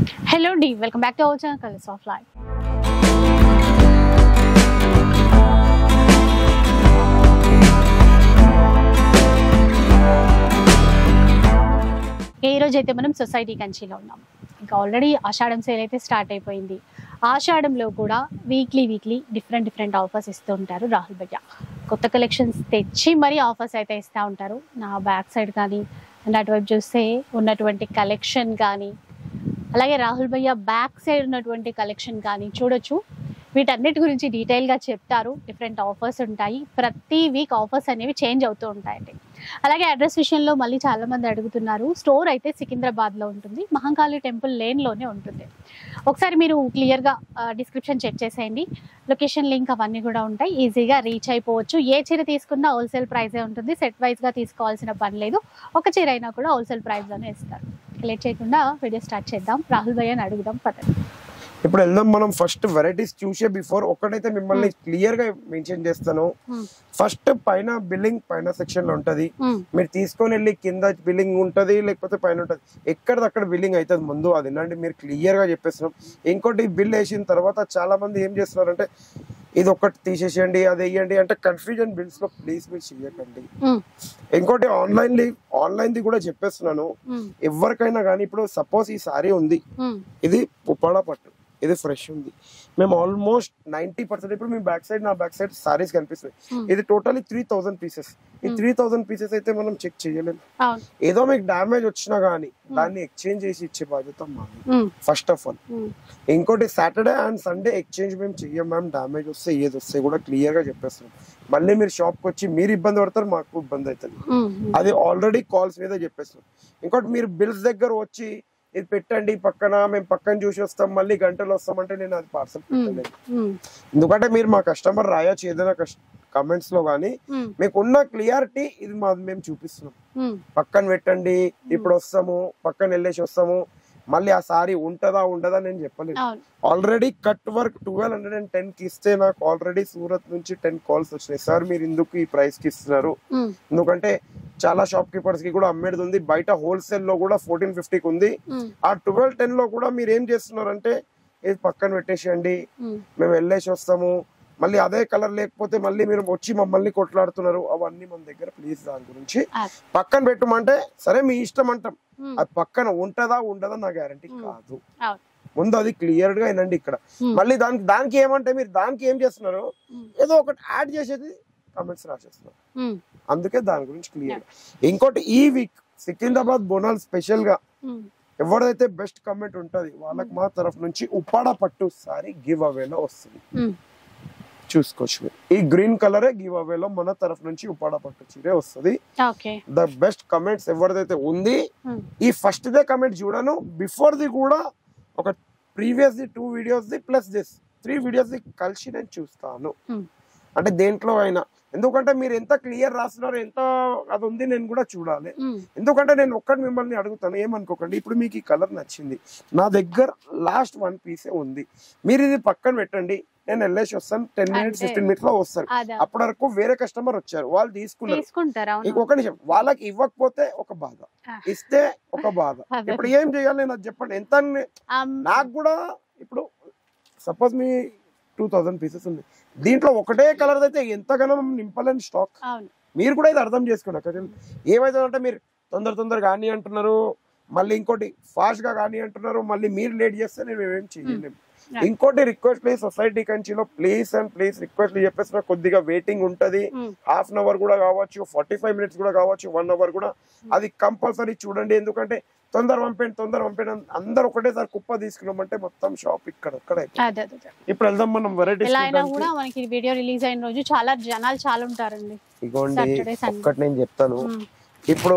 Hello అండి welcome back to our channel colours of life ఈ రోజు అయితే మనం సొసైటీ కంచిలో ఉన్నాం ఇంకా ఆల్రెడీ ఆషాఢం సేల్ అయితే స్టార్ట్ అయిపోయింది ఆషాఢంలో కూడా weekly weekly different different offers ఇస్తూ ఉంటారు రాహుల్ భయ్య కొత్త కలెక్షన్స్ తెచ్చి మరీ ఆఫర్స్ అయితే ఇస్తూ ఉంటారు నా బ్యాక్ సైడ్ కానీ అండ్ అటువైపు చూస్తే ఉన్నటువంటి కలెక్షన్ కానీ అలాగే రాహుల్ భయ్య బ్యాక్ సైడ్ ఉన్నటువంటి కలెక్షన్ కానీ చూడొచ్చు వీటన్నిటి గురించి డీటెయిల్గా చెప్తారు డిఫరెంట్ ఆఫర్స్ ఉంటాయి ప్రతి వీక్ ఆఫర్స్ అనేవి చేంజ్ అవుతూ ఉంటాయండి అలాగే అడ్రస్ విషయంలో మళ్ళీ చాలా మంది అడుగుతున్నారు స్టోర్ అయితే సికింద్రాబాద్లో ఉంటుంది మహంకాళి టెంపుల్ లేన్లోనే ఉంటుంది ఒకసారి మీరు క్లియర్గా డిస్క్రిప్షన్ చెక్ చేసేయండి లొకేషన్ లింక్ అవన్నీ కూడా ఉంటాయి ఈజీగా రీచ్ అయిపోవచ్చు ఏ చీర తీసుకున్నా హోల్సేల్ ప్రైజే ఉంటుంది సెట్ వైజ్గా తీసుకోవాల్సిన పని లేదు ఒక చీర అయినా కూడా హోల్సేల్ ప్రైస్లోనే ఇస్తారు లేట్ చేయకుండా వీడియో స్టార్ట్ చేద్దాం రాహుల్ భయ్య అని అడుగుదాం పదండి ఇప్పుడు వెళ్దాం మనం ఫస్ట్ వెరైటీస్ చూసే బిఫోర్ ఒకటైతే మిమ్మల్ని క్లియర్ గా మెన్షన్ చేస్తాను Hmm. ఫస్ట్ పైన బిల్లింగ్ పైన సెక్షన్ లో ఉంటది మ్మ్. మీరు తీసుకొని వెళ్ళి కింద బిల్లింగ్ ఉంటది లేకపోతే పైన ఉంటది ఎక్కడదక్కడ బిల్లింగ్ అవుతుంది ముందు అది ఇలాంటి మీరు క్లియర్ గా చెప్పేస్తున్నాం ఇంకోటి బిల్ వేసిన తర్వాత చాలా మంది ఏం చేస్తున్నారంటే ఇది ఒకటి తీసేసేయండి అది వేయండి అంటే కన్ఫ్యూజన్ బిల్స్ లో ప్లీజ్ మీరు చెయ్యకండి మ్మ్. ఇంకోటి ఆన్లైన్ ఆన్లైన్ ది కూడా చెప్పేస్తున్నాను మ్మ్. ఎవరికైనా కానీ ఇప్పుడు సపోజ్ ఈ సారీ ఉంది మ్మ్. ఇది పుప్పాడ పట్టు ఇది ఫ్రెష్ ఉంది మేము ఆల్మోస్ట్ నైన్టీ పర్సెంట్ ఇప్పుడు మీ బ్యాక్ సైడ్ నా బ్యాక్ సైడ్ సారీస్ కనిపిస్తాయి Hmm. ఇది టోటలీ త్రీ థౌసండ్ పీసెస్ ఈ Hmm. త్రీ థౌసండ్ పీసెస్ అయితే మనం చెక్ చేయలేము అవును ఏదో మీకు డ్యామేజ్ వచ్చినా గానీ దాన్ని ఎక్స్చేంజ్ చేసి ఇచ్చే బాధ్యత మాది మ్మ్. ఫస్ట్ ఆఫ్ ఆల్ మ్మ్. ఇంకోటి సాటర్డే అండ్ సండే ఎక్స్చేంజ్ మేము చెయ్యం మ్యామ్ డ్యామేజ్ వస్తే ఏది వస్తే కూడా క్లియర్ గా చెప్పేస్తాం మళ్ళీ మీరు షాప్ కి వచ్చి మీరు ఇబ్బంది పడతారు మాకు ఇబ్బంది అవుతుంది మ్మ్. అది ఆల్రెడీ కాల్స్ మీద చెప్పేస్తాం ఇంకోటి మీరు బిల్స్ దగ్గర వచ్చి ఇది పెట్టండి పక్కన మేము పక్కన చూసి వస్తాం మళ్ళీ గంటలు వస్తామంటే నేను అది పార్సల్ పెట్టలేదు మ్మ్. ఎందుకంటే మీరు మా కస్టమర్ రాయొచ్చు ఏదైనా కమెంట్స్ లో కానీ మ్మ్. మీకు ఉన్న క్లియారిటీ ఇది మాది మేము చూపిస్తున్నాం మ్మ్. పక్కన పెట్టండి ఇప్పుడు వస్తాము పక్కన వెళ్ళేసి వస్తాము మళ్ళీ ఆ సారీ ఉంటదా ఉండదా నేను చెప్పలేదు అవును already cut work twelve hundred and ten కి ఇస్తే నాకు ఆల్రెడీ సూరత్ నుంచి టెన్ కాల్స్ వచ్చినాయి సార్ మీరు ఇందుకు ఈ ప్రైస్ కి ఇస్తున్నారు మ్మ్. ఎందుకంటే చాలా షాప్ కీపర్స్ కి కూడా అమ్మేది ఉంది బయట హోల్సేల్ లో కూడా ఫోర్టీన్ ఫిఫ్టీకి ఉంది మ్మ్. ఆ ట్వెల్వ్ టెన్ లో కూడా మీరు ఏం చేస్తున్నారంటే ఇది పక్కన పెట్టేసేయండి మ్మ్. మేము వెళ్ళేసి వస్తాము మళ్ళీ అదే కలర్ లేకపోతే మళ్ళీ మీరు వచ్చి మమ్మల్ని కొట్లాడుతున్నారు అవన్నీ మన దగ్గర ప్లీజ్ దాని గురించి అది. పక్కన పెట్టమంటే సరే మీ ఇష్టం అంటాం మ్మ్. అది పక్కన ఉంటదా ఉండదా నా గ్యారంటీ మ్మ్. కాదు అవును ముందు అది క్లియర్ గా వినండి ఇక్కడ మ్మ్. మళ్ళీ దానికి దానికి ఏమంటే మీరు దానికి ఏం చేస్తున్నారు మ్మ్. ఏదో ఒకటి యాడ్ చేసేది కామెంట్స్ రాసేస్తున్నారు మ్మ్. అందుకే దాని గురించి క్లియర్ ఇంకోటి ఈ వీక్ సికింద్రాబాద్ బోనాల్ స్పెషల్ గా మ్మ్. ఎవరైతే బెస్ట్ కమెంట్ ఉంటది వాళ్ళకి మా తరఫు నుంచి ఉప్పాడ పట్టు సారీ గివ్ అవేలో వస్తుంది మ్మ్. చూసుకోవచ్చు మీరు. ఈ గ్రీన్ కలరే గివ్ అవేలో మన తరఫు నుంచి ఉప్పాడ పట్టు చీరే వస్తుంది ఓకే ద బెస్ట్ కమెంట్స్ ఎవరిదైతే ఉంది మ్మ్. ఈ ఫస్ట్ దే కమెంట్ చూడను బిఫోర్ ది కూడా ఒక previous the two videos the plus this three videos the కలిసి నేను చూస్తాను మ్మ్. అంటే దేంట్లో అయినా ఎందుకంటే మీరు ఎంత క్లియర్ రాస్తున్నారు ఎంత అది ఉంది నేను కూడా చూడాలి మ్మ్. ఎందుకంటే నేను ఒక్కటి మిమ్మల్ని అడుగుతాను ఏమనుకోకండి ఇప్పుడు మీకు ఈ కలర్ నచ్చింది నా దగ్గర లాస్ట్ వన్ పీసే ఉంది మీరు ఇది పక్కన పెట్టండి నేను వెళ్ళేసి వస్తాను టెన్ మినిట్స్ అంతే. ఫిఫ్టీన్ మినిట్స్ లో వస్తాను అదా అప్పటి వరకు వేరే కస్టమర్ వచ్చారు వాళ్ళు తీసుకున్నారు తీసుకుంటారా అవును ఇంకొక నిమిషం వాళ్ళకి ఇవ్వకపోతే ఒక బాధ ఆ. ఇస్తే ఒక బాధ అదే. ఇప్పుడు ఏం చేయాలి నేను అది చెప్పండి ఎంత అని- అమ్, నాకు కూడా ఇప్పుడు సపోజ్ మీ టూ థౌసండ్ పీసెస్ ఉంది దీంట్లో ఒకటే కలర్ అయితే ఎంతగానో నింపలేని స్టాక్ అవును మీరు కూడా ఇది అర్థం చేసుకోండి అక్కడ ఏమైతే అంటే మీరు తొందర తొందర కానీ అంటున్నారు మళ్ళీ ఇంకోటి ఫాస్ట్ గా కానీ అంటున్నారు మళ్ళీ మీరు లేట్ చేస్తే నేను ఏమేం చేయలేము Right. ఇంకోటి రిక్వెస్ట్ ప్లీజ్ సొసైటీ కంచిలో ప్లీజ్ అండ్ ప్లీజ్ రిక్వెస్ట్ చెప్పేసిన కొద్దిగా వెయిటింగ్ ఉంటది మ్మ్. హాఫ్ అన్ అవర్ కూడా కావచ్చు ఫార్టీ ఫైవ్ మినిట్స్ కూడా కావచ్చు వన్ అవర్ కూడా అది కంపల్సరీ చూడండి ఎందుకంటే తొందర పంపండి తొందర పంపండి అందరు ఒకటేసారి కుప్ప తీసుకున్నామంటే మొత్తం షాప్ ఇక్కడ అక్కడ అయిపోతుంది. అదే అదే అదే. ఇప్పుడు వెళ్దాం మనం వెరైటీస్ ఎలా అయినా కూడా మనకి వీడియో రిలీజ్ అయిన రోజు చాలా జనాలు చాలా ఉంటారండి ఇగోండి Saturday, Sunday. ఒక్కటి నేను చెప్తాను మ్మ్. ఇప్పుడు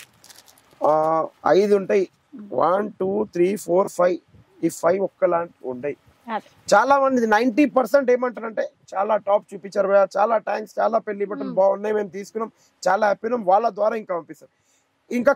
ఆ, ఐదు ఉంటాయి one two three four five ఈ ఫైవ్ ఒక్కలాంటి ఉంటాయి అదే చాలా మంది నైన్టీ పర్సెంట్ ఏమంటారంటే చాలా టాప్ చూపించారు భయ్యా చాలా థ్యాంక్స్ చాలా పెళ్లి బట్టలు Hmm. బాగున్నాయి మేము తీసుకున్నాం చాలా హ్యాపీనాం వాళ్ళ ద్వారా ఇంకా పంపిస్తారు ఇంకా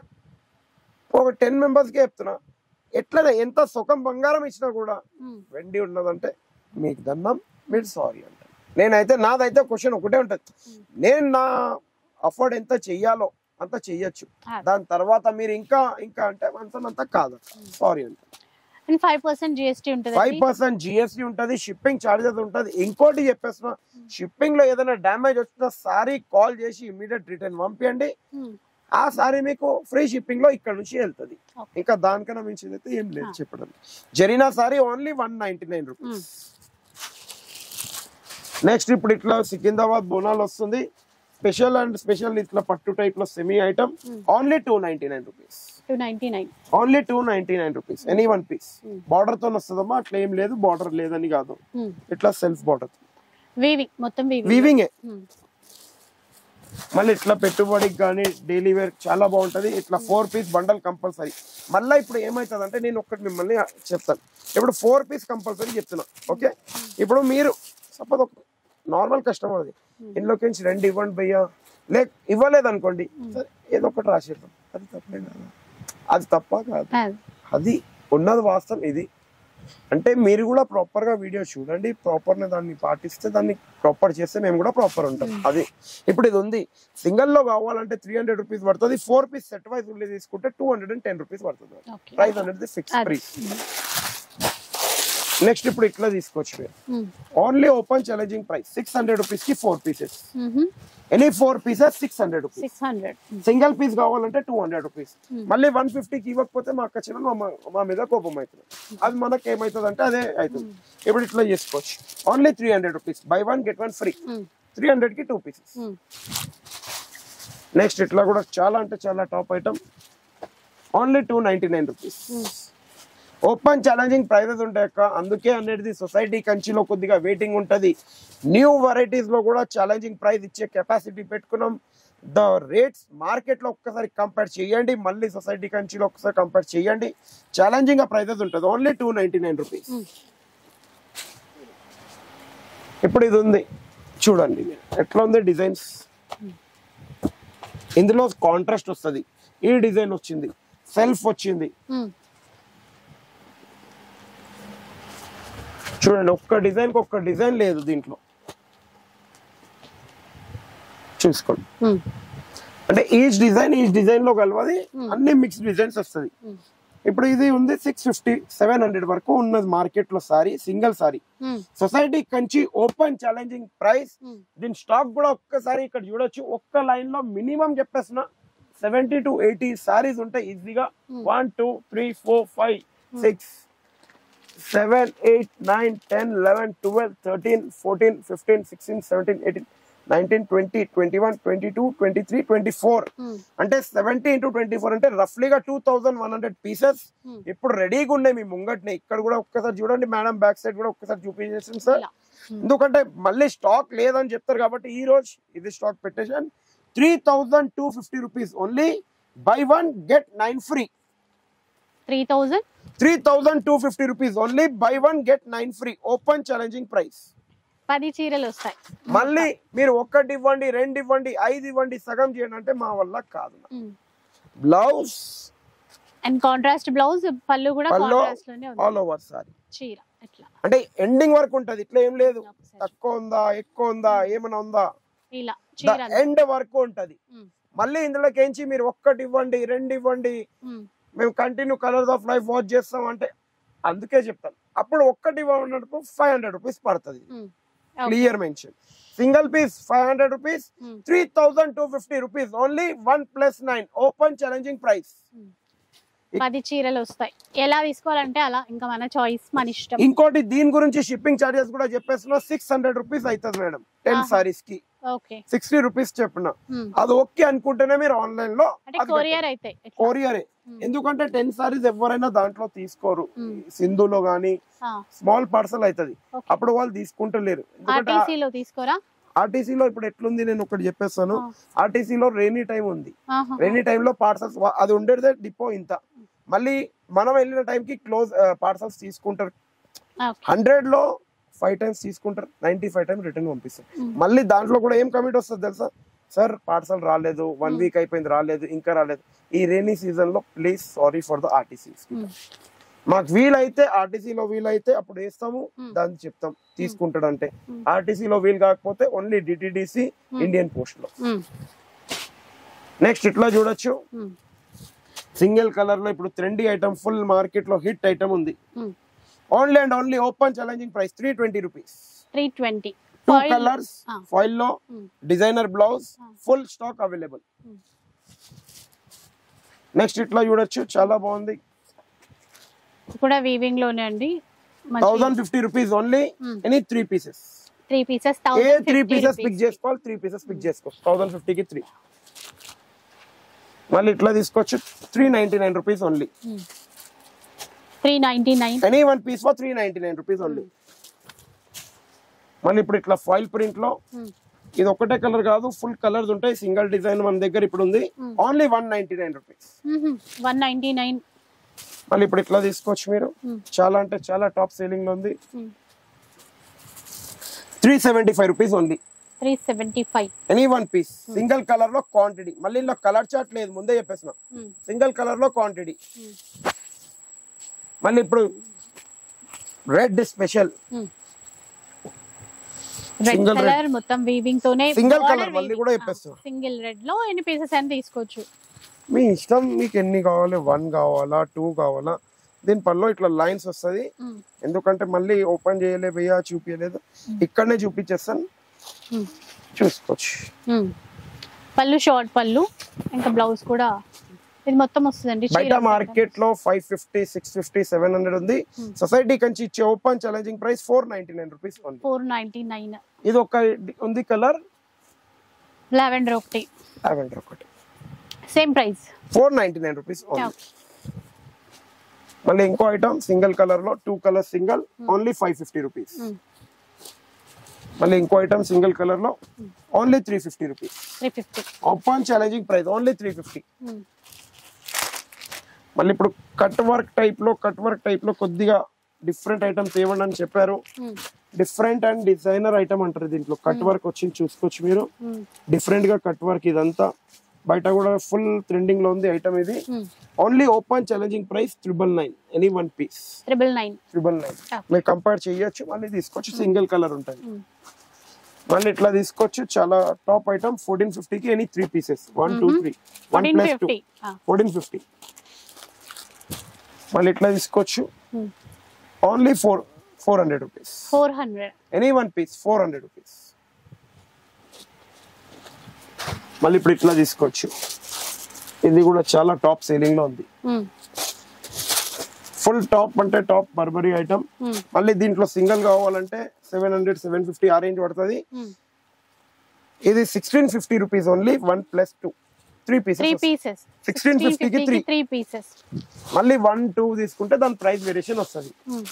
ఒక టెన్ మెంబర్స్కే చెప్తున్నా ఎట్లనే ఎంత సుఖం బంగారం ఇచ్చినా కూడా మ్మ్. వెండి ఉన్నదంటే మీకు దన్నం మీరు సారీ అంటారు నేనైతే నాదైతే క్వశ్చన్ ఒకటే ఉంటుంది నేను నా అఫోర్డ్ ఎంత చెయ్యాలో అంత చెయ్యొచ్చు అదే. దాని తర్వాత మీరు ఇంకా ఇంకా అంటే అంత అంత కాదు సారీ అంట అండ్ ఫైవ్ పర్సెంట్ జిఎస్టీ ఉంటుంది ఫైవ్ పర్సెంట్ జిఎస్టీ ఉంటది షిప్పింగ్ చార్జెస్ ఉంటది ఇంకోటి చెప్పేస్తున్నా షిప్పింగ్ లో ఏదైనా డ్యామేజ్ వచ్చినా సారీ కాల్ చేసి ఇమీడియట్ రిటర్న్ పంపించండి ఆ సారీ మీకు ఫ్రీ షిప్పింగ్ లో ఇక్కడ నుంచి వెళ్తది Okay. ఇంకా దానికన్నా మించింది అయితే ఏం లేదు Ah. చెప్పడం జరినా sari only one ninety nine rupees next ఇప్పుడు ఇట్లా సికింద్రాబాద్ బోనాలు వస్తుంది స్పెషల్ అండ్ స్పెషల్ ఇట్లా పట్టు టైప్ లో semi item Hmm. Only two ninety nine rupees two ninety nine only two ninety nine rupees any one piece Hmm. Border తో వస్తుందమ్మా అట్లా ఏం లేదు బార్డర్ లేదని కాదు ఇట్లా సెల్ఫ్ బార్డర్ వీవింగ్ మొత్తం వీవింగ్ వీవింగ్ మళ్ళీ ఇట్లా పెట్టుబడికి కానీ డైలీ వేర్ చాలా బాగుంటది ఇట్లా ఫోర్ పీస్ బండల్ కంపల్సరీ మళ్ళీ ఇప్పుడు ఏమవుతుంది అంటే నేను ఒక్కటి మిమ్మల్ని చెప్తాను ఇప్పుడు ఫోర్ పీస్ కంపల్సరీ చెప్తున్నా ఓకే ఇప్పుడు మీరు సపోజ్ ఒక నార్మల్ కస్టమర్ అది ఇంట్లోకి నుంచి రెండు ఇవ్వండి భయ్యా లేక ఇవ్వలేదు అనుకోండి సరే ఏదో ఒకటి రాసేద్దాం అది తప్పే కదా అది తప్ప కాదు అది ఉన్నది వాస్తవం ఇది అంటే మీరు కూడా ప్రాపర్ గా వీడియో చూడండి ప్రాపర్ దాన్ని పాటిస్తే దాన్ని ప్రాపర్ చేస్తే మేము కూడా ప్రాపర్ ఉంటాం అది ఇప్పుడు ఇది ఉంది సింగిల్ లో కావాలంటే త్రీ హండ్రెడ్ రూపీస్ పడుతుంది ఫోర్ పీస్ సెట్ వైజ్ ఉల్లి తీసుకుంటే two hundred and ten rupees పడుతుంది ఓకే ప్రైస్ అనేది ఫిక్స్ ప్రైస్ నెక్స్ట్ ఇప్పుడు ఇట్లా తీసుకోవచ్చు మీరు only open challenging price six hundred rupees కి four pieces any four pieces six hundred rupees six hundred single piece కావాలంటే టూ హండ్రెడ్ రూపీస్ మళ్ళీ one ఫిఫ్టీకి ఇవ్వకపోతే మా అక్క చెల్లెలు మా మా మీద కోపం అవుతుంది అది మనకి ఏమవుతుంది అంటే అదే అవుతుంది ఇప్పుడు ఇట్లా చేసుకోవచ్చు only three hundred rupees buy one get one free three hundred కి టూ పీసెస్ నెక్స్ట్ ఇట్లా కూడా చాలా అంటే చాలా top item only two ninety nine rupees open challenging prices ఉంటాయి అక్క అందుకే అనేది సొసైటీ కంచిలో కొద్దిగా వెయిటింగ్ ఉంటది న్యూ వెరైటీస్ లో కూడా ఛాలెంజింగ్ ప్రైస్ ఇచ్చే కెపాసిటీ పెట్టుకున్నాం ద రేట్స్ మార్కెట్ లో ఒక్కసారి కంపేర్ చేయండి మళ్ళీ సొసైటీ కంచిలో ఒక్కసారి కంపేర్ చేయండి ఛాలెంజింగ్ గా ప్రైజెస్ ఉంటుంది only two ninety nine rupees ఇప్పుడు ఇది ఉంది చూడండి ఎట్లా ఉంది డిజైన్స్ ఇందులో కాంట్రాస్ట్ వస్తుంది ఈ డిజైన్ వచ్చింది సెల్ఫ్ వచ్చింది చూడండి ఒక్క డిజైన్ కి ఒక్క డిజైన్ లేదు దీంట్లో చూసుకోండి అంటే ఈచ్ డిజైన్ ఈచ్ డిజైన్ లో కలవది అన్ని మిక్స్ డిజైన్స్ వస్తుంది ఇప్పుడు ఇది ఉంది సిక్స్ ఫిఫ్టీ సెవెన్ హండ్రెడ్ వరకు ఉన్నది మార్కెట్ లో sari single sari society Kanchi open challenging price దీని స్టాక్ కూడా ఒక్కసారి ఇక్కడ చూడొచ్చు ఒక్క లైన్ లో మినిమం చెప్పేసిన సెవెంటీ టు ఎయిటీ సారీస్ ఉంటాయి ఈజీగా one two three four five six seven eight nine ten eleven twelve thirteen fourteen fifteen sixteen seventeen eighteen nineteen twenty twenty one twenty two twenty three twenty four అంటే seventy into twenty four అంటే రఫ్లీగా two thousand one hundred pieces ఇప్పుడు రెడీగా ఉన్నాయి మీ ముంగట్నే ఇక్కడ కూడా ఒక్కసారి చూడండి మేడం బ్యాక్ సైడ్ కూడా ఒక్కసారి చూపించేసింది సార్ ఇలా. ఎందుకంటే మళ్ళీ స్టాక్ లేదని చెప్తారు కాబట్టి ఈ రోజు ఇది స్టాక్ పెట్టేసాను three thousand two fifty rupees only buy one get nine free three thousand three thousand two fifty rupees only buy one get nine free open challenging price పది చీరలు వస్తాయి మళ్ళీ మీరు ఒక్కటి ఇవ్వండి రెండు ఇవ్వండి ఐదు ఇవ్వండి సగం చేయండి అంటే మా వల్ల కాదు బ్లౌజ్ అండ్ కాంట్రాస్ట్ బ్లౌజ్ పళ్ళు కూడా పళ్ళు కాంట్రాస్ట్ లోనే ఉంది ఆల్ ఓవర్ సారీ చీర ఎట్లా అంటే ఎండింగ్ వరకు ఉంటది ఇట్లా ఏం లేదు ఒకసారి. తక్కువ ఉందా ఎక్కువ ఉందా ఏమైనా ఉందా ఇలా చీర ఎండ్ వరకు ఉంటది ఉమ్, మళ్ళీ ఇందులోకి ఏంచి మీరు ఒక్కటి ఇవ్వండి రెండు ఇవ్వండి ఉమ్, మేము continue colours of life watch చేస్తాం అంటే అందుకే చెప్తాను అప్పుడు ఒక్కటి ఇవ్వనప్పుడు ఫైవ్ హండ్రెడ్ రూపీస్ పడుతుంది ఉమ్. Okay. Clear mention single piece five hundred rupees ఉమ్, three thousand two fifty rupees only one plus nine open challenging price ఉమ్. పది చీరలు వస్తాయి ఎలా తీసుకోవాలంటే అలా ఇంకా మన చాయిస్ మన ఇష్టం ఇంకోటి దీని గురించి షిప్పింగ్ చార్జెస్ కూడా చెప్పేస్తున్నా సిక్స్ హండ్రెడ్ రూపీస్ అవుతుంది మేడం టెన్ ఆహా. సారీస్ కి ఓకే సిక్స్టీ రూపీస్ చెప్పిన ఉమ్. అది ఓకే అనుకుంటేనే మీరు ఆన్లైన్ లో అంటే కొరియర్ అయితే ఎట్లా? కొరియరే ఉమ్. ఎందుకంటే టెన్ సారీస్ ఎవరైనా దాంట్లో తీసుకోరు ఉమ్. సింధులో గానీ ఆ, స్మాల్ పార్సల్ అవుతుంది Okay. అప్పుడు వాళ్ళు తీసుకుంటలేరు ఎందుకంటే RTC లో తీసుకోరా RTC లో ఇప్పుడు ఎట్లుంది నేను ఒకటి చెప్పేస్తాను ఆ. RTC లో రెయినీ టైం ఉంది ఆహా. రెయినీ లో పార్సల్స్ అది ఉండేదే డిపో ఇంత మళ్ళీ మనం వెళ్ళిన టైంకి క్లోజ్ పార్సల్స్ తీసుకుంటారు ఓకే. హండ్రెడ్ లో ఫైవ్ టైమ్స్ తీసుకుంటారు నైన్టీ ఫైవ్ టైమ్స్ రిటర్న్ పంపిస్తారు ఉమ్. మళ్ళీ దాంట్లో కూడా ఏం కమిట్ వస్తుంది తెలుసా సార్ పార్సల్ రాలేదు వన్ ఉమ్. వీక్ అయిపోయింది రాలేదు ఇంకా రాలేదు ఈ రైనీ సీజన్ లో please sorry for the RTC ఉమ్. మాకు వీలైతే ఆర్టీసీలో వీలైతే అప్పుడు వేస్తాము ఉమ్. దాన్ని చెప్తాం తీసుకుంటాడు అంటే ఉమ్. ఆర్టీసీలో వీలు కాకపోతే ఓన్లీ డిటిడిసి ఉమ్. ఇండియన్ పోస్ట్ లో ఉమ్, నెక్స్ట్ ఇట్లా చూడొచ్చు ఉమ్. సింగిల్ కలర్ లో ఇప్పుడు ట్రెండీ ఐటమ్ ఫుల్ మార్కెట్ లో హిట్ ఐటమ్ ఉంది only and only open challenging price three twenty rupees three twenty two colours Ah. Foil లో Mm. Designer blouse Ah. Full stock available Mm. Next ఇట్లా చూడొచ్చు చాలా బాగుంది కూడా వీవింగ్ లోనే అండి thousand fifty rupees only Mm. Any three pieces three pieces ఏ three pieces pick చేసుకోవాలి త్రీ పీసెస్ పిక్ చేసుకో థౌసండ్ ఫిఫ్టీకి త్రీ మళ్ళీ ఇట్లా తీసుకోవచ్చు three ninety nine rupees only three ninety nine any one piece for three ninety nine rupees only మళ్ళీ ఇప్పుడు ఇట్లా ఫాయిల్ ప్రింట్ లో ఇది ఒకటే కలర్ కాదు ఫుల్ కలర్స్ ఉంటాయి సింగిల్ డిజైన్ మన దగ్గర ఇప్పుడు ఉంది Mm. Only one ninety nine rupees one ninety nine మళ్ళీ ఇప్పుడు ఇట్లా తీసుకోవచ్చు మీరు Mm. చాలా అంటే చాలా టాప్ సేలింగ్ లో ఉంది three seventy five rupees only three seventy five any one piece single colour లో క్వాంటిటీ మళ్ళీ ఇలా కలర్ చార్ట్ లేదు ముందే చెప్పేసిన సింగిల్ కలర్ లో క్వాంటిటీ మళ్ళీ ఇప్పుడు red special red Single red. Colour మొత్తం వీవింగ్ తోనే Single colour మళ్ళీ కూడా చెప్పేస్తా. సింగిల్ రెడ్ లో ఎన్ని పీసెస్ అయినా తీసుకోవచ్చు మీ ఇష్టం మీకు ఎన్ని కావాలి వన్ కావాలా టూ కావాలా దీని పనిలో ఇట్లా లైన్స్ వస్తది Mm. ఎందుకంటే మళ్ళీ ఓపెన్ చేయలే భయ్యా చూపించలేదు ఇక్కడనే చూపించేస్తాను Mm. చూసుకోవచ్చు Mm. పళ్ళు షార్ట్ పళ్ళు ఇంకా బ్లౌజ్ కూడా ఇది మొత్తం వస్తుందండి బయట మార్కెట్ లో five fifty six fifty seven hundred ఉంది Hmm. సొసైటీ కంచి ఇచ్చే open challenging price four ninety nine rupees ఉంది ఫోర్ నైన్టీ నైన్ ఇది ఒక ఉంది కలర్ లావెండర్ ఒకటి లావెండర్ ఒకటి same price four ninety nine rupees మళ్ళీ ఇంకో ఐటమ్ సింగిల్ కలర్ లో two colour single only five fifty rupees మళ్ళీ ఇంకో ఐటమ్ సింగిల్ కలర్ లో only three fifty rupees three fifty open challenging price only three fifty మళ్ళీ ఇప్పుడు cut work type లో cut work type లో కొద్దిగా different items ఇవ్వండి అని చెప్పారు డిఫరెంట్ అండ్ డిజైనర్ ఐటమ్ అంటారు దీంట్లో కట్ వర్క్ వచ్చింది చూసుకోవచ్చు మీరు డిఫరెంట్ గా కట్ వర్క్ ఇదంతా బయట కూడా ఫుల్ ట్రెండింగ్ లో ఉంది ఐటమ్ ఇది only open challenging price triple nine any one piece triple nine triple nine Okay. మీరు కంపేర్ చేయొచ్చు మళ్ళీ తీసుకోవచ్చు సింగిల్ కలర్ ఉంటుంది మళ్ళీ ఇట్లా తీసుకోవచ్చు చాలా టాప్ ఐటమ్ ఫోర్టీన్ ఫిఫ్టీకి any three pieces one two three one fourteen plus two fifty fourteen fifty మళ్ళీ ఇట్లా తీసుకోవచ్చు only four four hundred rupees four hundred any one piece four hundred rupees మళ్ళీ ఇప్పుడు ఇట్లా తీసుకోవచ్చు ఇది కూడా చాలా టాప్ సేలింగ్ లో ఉంది ఫుల్ టాప్ అంటే టాప్ బర్బరీ ఐటమ్ మళ్ళీ దీంట్లో సింగిల్ కావాలంటే సెవెన్ హండ్రెడ్ సెవెన్ ఫిఫ్టీ ఆ రేంజ్ పడుతుంది ఇది sixteen fifty rupees only one plus two three three pieces pieces 1650 కి three. త్రీ పీసెస్ మళ్ళీ వన్ టూ తీసుకుంటే దాని ప్రైస్ వేరియేషన్ వస్తుంది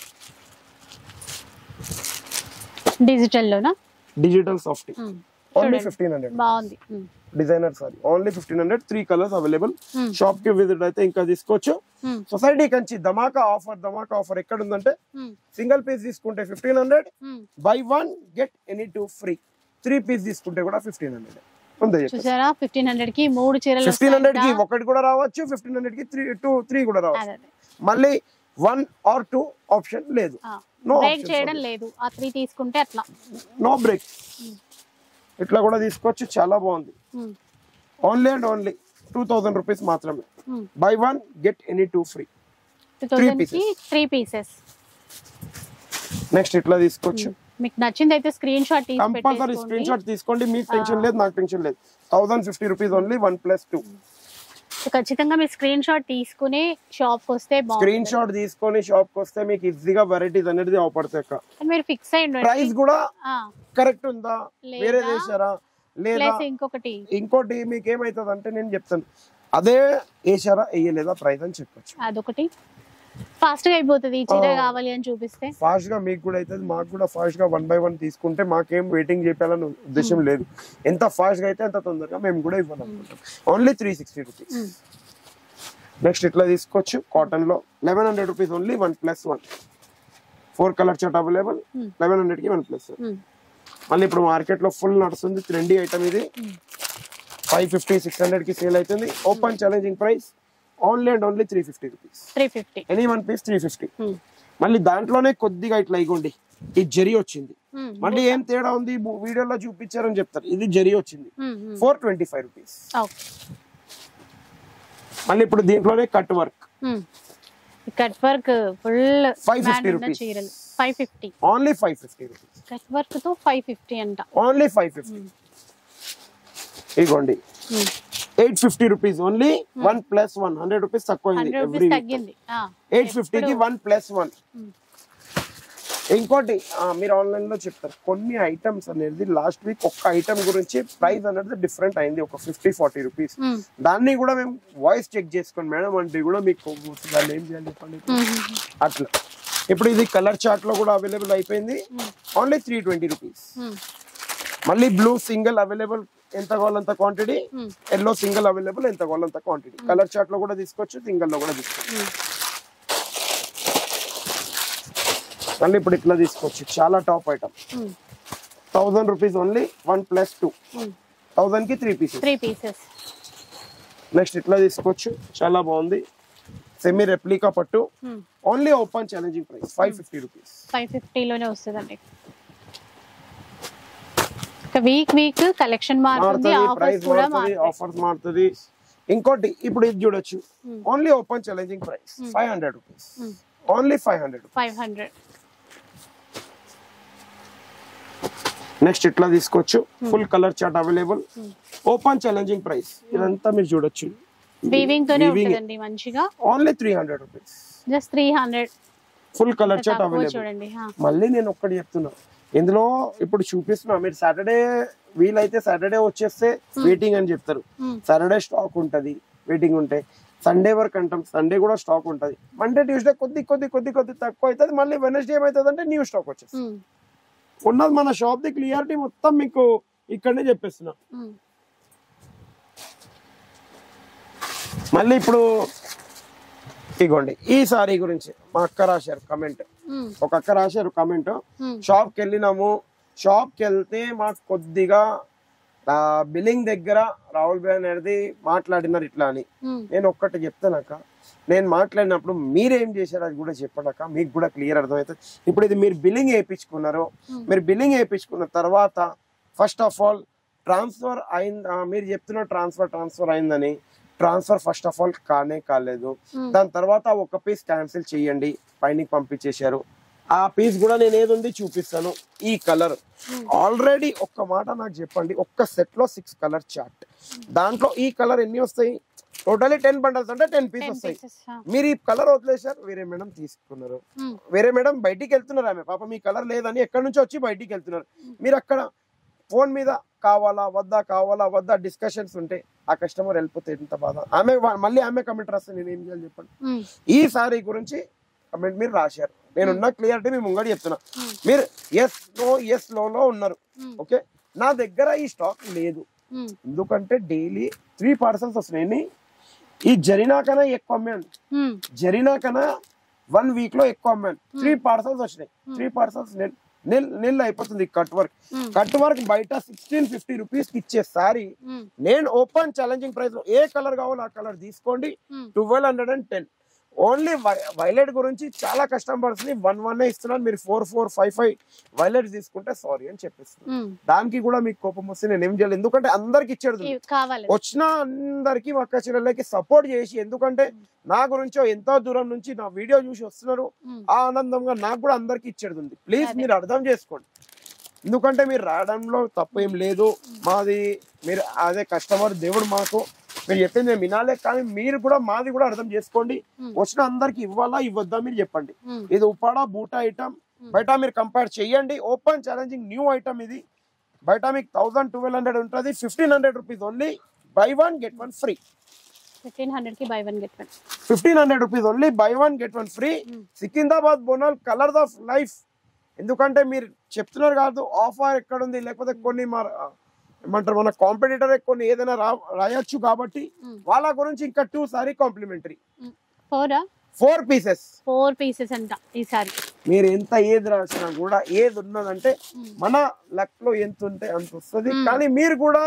డిజిటల్ లోనా డిజిటల్ సాఫ్ట్ Mm. ఓన్లీ చూడండి. ఫిఫ్టీన్ హండ్రెడ్ బాగుంది Mm. Designer saree only fifteen hundred three colours available Mm. Shop కి visit అయితే ఇంకా తీసుకోవచ్చు Mm. సొసైటీ కంచి ధమాకా ఆఫర్ ధమాకా ఆఫర్ ఎక్కడ ఉందంటే Mm. సింగిల్ పీస్ తీసుకుంటే fifteen hundred Mm. Buy one get any two free three piece తీసుకుంటే కూడా ఫిఫ్టీన్ హండ్రెడ్ ఉంది చూసారా ఫిఫ్టీన్ హండ్రెడ్ కి మూడు చీరలు ఫిఫ్టీన్ హండ్రెడ్ కి వస్తాయంట. ఒకటి కూడా రావచ్చు ఫిఫ్టీన్ హండ్రెడ్ కి త్రీ టూ త్రీ కూడా రావచ్చు అదే, అదే. మళ్ళీ వన్ ఆర్ టూ ఆప్షన్ లేదు ఆ. No బ్రేక్ options చేయడం only. లేదు ఆ త్రీ తీసుకుంటే అట్లా నో బ్రేక్ ఇట్లా కూడా తీసుకోవచ్చు చాలా బాగుంది Mm. Only and only two thousand rupees మాత్రమే Mm. Buy one get any two free two thousand కి త్రీ పీసెస్ నెక్స్ట్ ఇట్లా తీసుకోవచ్చు మీకు నచ్చింది అయితే స్క్రీన్ షాట్ తీసి కంపల్సరీ స్క్రీన్ పెట్టేసుకోండి షాట్ తీసుకోండి మీకు టెన్షన్ లేదు నాకు టెన్షన్ లేదు thousand fifty rupees only one plus two so ఖచ్చితంగా మీరు స్క్రీన్ షాట్ తీసుకుని షాప్ కి వస్తే స్క్రీన్ బాగుంటుంది షాట్ తీసుకొని షాప్ కి వస్తే మీకు ఈజీగా వెరైటీస్ అనేది అవపడతాయి అక్క కానీ మీరు ఫిక్స్ అయ్యండి ప్రైస్ కూడా కరెక్ట్ ఉందా లేదా? వేరే చేశారా లేదా ప్లస్ ఇంకొకటి ఇంకోటి మీకు ఏమైతుంది అంటే నేను చెప్తాను అదే వేసారా వేయలేదా ప్రైస్ అని చెప్పొచ్చు అదొకటి ఫాస్ట్ గా అయిపోతుంది ఈ చీర ఆ. కావాలి అని చూపిస్తే ఫాస్ట్ గా మీకు కూడా అవుతుంది మాకు కూడా ఫాస్ట్ గా వన్ బై వన్ తీసుకుంటే మాకేం వెయిటింగ్ చేయాలని ఉద్దేశం లేదు ఎంత ఫాస్ట్ గా అయితే అంత తొందరగా మేము కూడా ఇవ్వాలనుకుంటాం only three sixty rupees Mm. Next ఇట్లా తీసుకోవచ్చు కాటన్ లో eleven hundred rupees only one plus one four colour chart available Mm. Eleven hundred కి వన్ ప్లస్ Mm. మళ్ళీ ఇప్పుడు మార్కెట్ లో ఫుల్ నడుస్తుంది ట్రెండీ ఐటమ్ ఇది ఫైవ్ ఫిఫ్టీ సిక్స్ హండ్రెడ్ కి సేల్ అవుతుంది open challenging price only and only three fifty rupees three fifty any one piece three fifty మళ్ళీ దాంట్లోనే కొద్దిగా ఇట్లా ఇగోండి ఇది జరి వచ్చింది మళ్ళీ ఏం తేడా ఉంది బు- వీడియోలో చూపించారని చెప్తారు ఇది జరి వచ్చింది ఫోర్ ట్వంటీ ఫైవ్ రూపీస్ మళ్ళీ ఇప్పుడు దీంట్లోనే cut work cut work full 550 rupees. చీరలు five fifty only five fifty rupees cut work తో ఫైవ్ ఫిఫ్టీ అంట ఓన్లీ ఫైవ్ ఫిఫ్టీ ఇగోండి Hmm. Eight fifty rupees only one plus one hundred rupees తక్కువ hundred every rupees తగ్గింది ఆ, eight ఫిఫ్టీకి ఎప్పుడు- one plus one Hmm. ఇంకోటి ఆ, మీరు ఆన్లైన్ లో చెప్తారు కొన్ని ఐటమ్స్ అనేది లాస్ట్ వీక్ ఒక్క ఐటమ్ గురించి ప్రైస్ అనేది డిఫరెంట్ అయింది ఒక ఫిఫ్టీ ఫార్టీ రూపీస్ Hmm. దాన్ని కూడా మేము వాయిస్ చెక్ చేసుకోండి మేడం అంటే కూడా మీకు దాన్ని ఏం చేయాలి చెప్పండి Hmm. అట్లా ఇప్పుడు ఇది కలర్ చార్ట్ లో కూడా అవైలబుల్ అయిపోయింది only three twenty rupees Hmm. మళ్ళీ బ్లూ సింగిల్ అవైలబుల్ ఎంత కావాలంత quantity Hmm. Yellow single available ఎంత కావాలంత క్వాంటిటీ కలర్ చార్ట్ లో కూడా తీసుకోవచ్చు సింగిల్ లో కూడా తీసుకోవచ్చు Hmm. మళ్ళీ ఇప్పుడు ఇట్లా తీసుకోవచ్చు చాలా top item Hmm. Thousand rupees only one plus two Hmm. Thousand కి three pieces three pieces next ఇట్లా తీసుకోవచ్చు చాలా బాగుంది సెమీ రెప్లికా పట్టు Hmm. Only open challenging price five fifty rupees five ఫిఫ్టీలోనే వస్తుందండి ఒక వీక్ వీక్ కలెక్షన్ మారుతుంది మారుతుంది ఆఫర్స్ ప్రైస్ కూడా మారుతుంది మారుతాయి ఆఫర్స్ మారుతుంది ఇంకోటి ఇప్పుడు ఇది చూడొచ్చు Hmm. Only open challenging price five hundred rupees Hmm. Only five hundred five hundred next ఇట్లా తీసుకోవచ్చు full colour chart available open challenging price ఇదంతా మీరు చూడొచ్చు వీవింగ్ తోనే Weaving. ఉంటుందండి మంచిగా only three hundred rupees just three hundred full colour chart తక్కువ available చూడండి హా. మళ్ళీ నేను ఒక్కటి చెప్తున్నా ఇందులో ఇప్పుడు చూపిస్తున్నా మీరు సాటర్డే వీలైతే సాటర్డే వచ్చేస్తే వెయిటింగ్ అని చెప్తారు Hmm. సాటర్డే స్టాక్ ఉంటది వెయిటింగ్ ఉంటే సండే వరకు అంటాం సండే కూడా స్టాక్ ఉంటది మండే ట్యూస్డే కొద్ది కొద్ది కొద్ది కొద్ది తక్కువ అవుతుంది మళ్ళీ వెనస్డే ఏమవుతుంది అంటే న్యూ స్టాక్ వచ్చేస్తుంది Hmm. ఉన్నది మన షాప్ ది క్లియారిటీ మొత్తం మీకు ఇక్కడనే చెప్పేస్తున్నా Hmm. మళ్ళీ ఇప్పుడు ఇగోండి ఈ సారీ గురించి మా అక్క రాశారు కమెంట్ Hmm. ఒక అక్క రాశారు కమెంట్ Hmm. షాప్ కి వెళ్ళినాము షాప్ కి వెళ్తే మాకు కొద్దిగా బిల్లింగ్ దగ్గర రాహుల్ భాయ్ అనేది మాట్లాడినారు ఇట్లా అని Hmm. నేను ఒక్కటి చెప్తానక్క నేను మాట్లాడినప్పుడు మీరేం చేశారు అది కూడా చెప్పడాక మీకు కూడా క్లియర్ అర్థమవుతుంది ఇప్పుడు ఇది మీరు బిల్లింగ్ వేయించుకున్నారు మీరు బిల్లింగ్ వేయించుకున్న తర్వాత ఫస్ట్ ఆఫ్ ఆల్ ట్రాన్స్ఫర్ అయింది ఆ, మీరు చెప్తున్న ట్రాన్స్ఫర్ ట్రాన్స్ఫర్ అయిందని ట్రాన్స్ఫర్ ఫస్ట్ ఆఫ్ ఆల్ కానే కాలేదు Hmm. దాని తర్వాత ఒక పీస్ క్యాన్సిల్ చేయండి పైనకి పంపించేశారు ఆ పీస్ కూడా నేను ఏది ఉంది చూపిస్తాను ఈ కలర్ ఆల్రెడీ ఒక్క మాట నాకు చెప్పండి ఒక్క సెట్ లో సిక్స్ కలర్ చార్ట్ దాంట్లో ఈ కలర్ ఎన్ని వస్తాయి టోటలీ టెన్ బండల్స్ అంటే టెన్ పీస్ Ten వస్తాయి pieces, హా. మీరు ఈ కలర్ వదిలేశారు వేరే మేడం తీసుకున్నారు Hmm. వేరే మేడం బయటికి వెళ్తున్నారు ఆమె పాప మీ కలర్ లేదని ఎక్కడి నుంచి వచ్చి బయటికి వెళ్తున్నారు మీరు అక్కడ ఫోన్ మీద కావాలా వద్దా కావాలా వద్దా డిస్కషన్స్ ఉంటే ఆ కస్టమర్ వెళ్ళిపోతే ఎంత బాధ ఆమె వా- మళ్ళీ ఆమె కమెంట్ రాస్తే నేను ఏం చేయాలి చెప్పండి Hmm. ఈ సారీ గురించి కమెంట్ మీరు రాశారు నేనున్న క్లియరిటీ మీ ముంగడి చెప్తున్నా Hmm. మీరు ఎస్ నో ఎస్ లో లో ఉన్నారు Hmm. ఓకే నా దగ్గర ఈ స్టాక్ లేదు Hmm. ఎందుకంటే డైలీ త్రీ పార్సల్స్ వస్తున్నాయి ఈ జరినా కన్నా ఎక్కువ అమ్మాను Hmm. జరినా కన్నా వన్ వీక్ లో ఎక్కువ అమ్మాను త్రీ పార్సల్స్ వచ్చినాయి త్రీ పార్సల్స్ నిల్ నిల్ అయిపోతుంది cut work Hmm. Cut work బయట సిక్స్టీన్ ఫిఫ్టీ రూపీస్ కి ఇచ్చే సారీ Hmm. నేను ఓపెన్ ఛాలెంజింగ్ ప్రైస్ లో ఏ కలర్ కావాలో ఆ కలర్ తీసుకోండి Hmm. Twelve hundred and ten only violet గురించి చాలా కస్టమర్స్ ని వన్ వన్ ఇస్తున్నాను మీరు four four five five violet తీసుకుంటే సారీ అని చెప్పేస్తున్నాను Hmm. దానికి కూడా మీకు కోపం వస్తే నేను ఏం చేయాలి ఎందుకంటే అందరికి ఇచ్చేది ఉంది. ఇవి కావాలి వచ్చిన అందరికి మా అక్క చెల్లెళ్ళకి సపోర్ట్ చేసి ఎందుకంటే నా గురించి ఎంతో దూరం నుంచి నా వీడియో చూసి వస్తున్నారు Hmm. ఆ ఆనందంగా నాకు కూడా అందరికి ఇచ్చేది ఉంది ప్లీజ్ అదే. మీరు అర్థం చేసుకోండి ఎందుకంటే మీరు రావడంలో తప్పు ఏం లేదు మాది మీరు అదే కస్టమర్ దేవుడు మాకు మీరు చెప్పింది మేము వినాలే కానీ మీరు కూడా మాది కూడా అర్థం చేసుకోండి Hmm. వచ్చిన అందరికి ఇవ్వాలా ఇవ్వద్దా మీరు చెప్పండి Hmm. ఇది ఉపాడా బూటా ఐటమ్ బయట మీరు కంపేర్ చేయండి ఓపెన్ ఛాలెంజింగ్ న్యూ ఐటమ్ ఇది బయట మీకు థౌసండ్ ట్వెల్వ్ హండ్రెడ్ ఉంటుంది fifteen hundred rupees only buy one get one free fifteen hundred కి buy one get one fifteen hundred rupees only buy one get one free Secunderabad Bonal colours of life ఎందుకంటే మీరు చెప్తున్నారు కాదు offer ఎక్కడ ఉంది లేకపోతే కొన్ని మా ఏమంటారు మన కాంపిటీటర్ కొన్ని ఏదైనా రా రాయొచ్చు కాబట్టి Hmm. వాళ్ళ గురించి ఇంకా టూ సారీ కాంప్లిమెంటరీ ఫోరా ఫోర్ పీసెస్ ఫోర్ పీసెస్ అంట ఈసారి మీరు ఎంత ఏది రాసినా కూడా ఏది ఉన్నదంటే Hmm. మన లక్ లో ఎంత ఉంటే అంత వస్తుంది Hmm. కానీ మీరు కూడా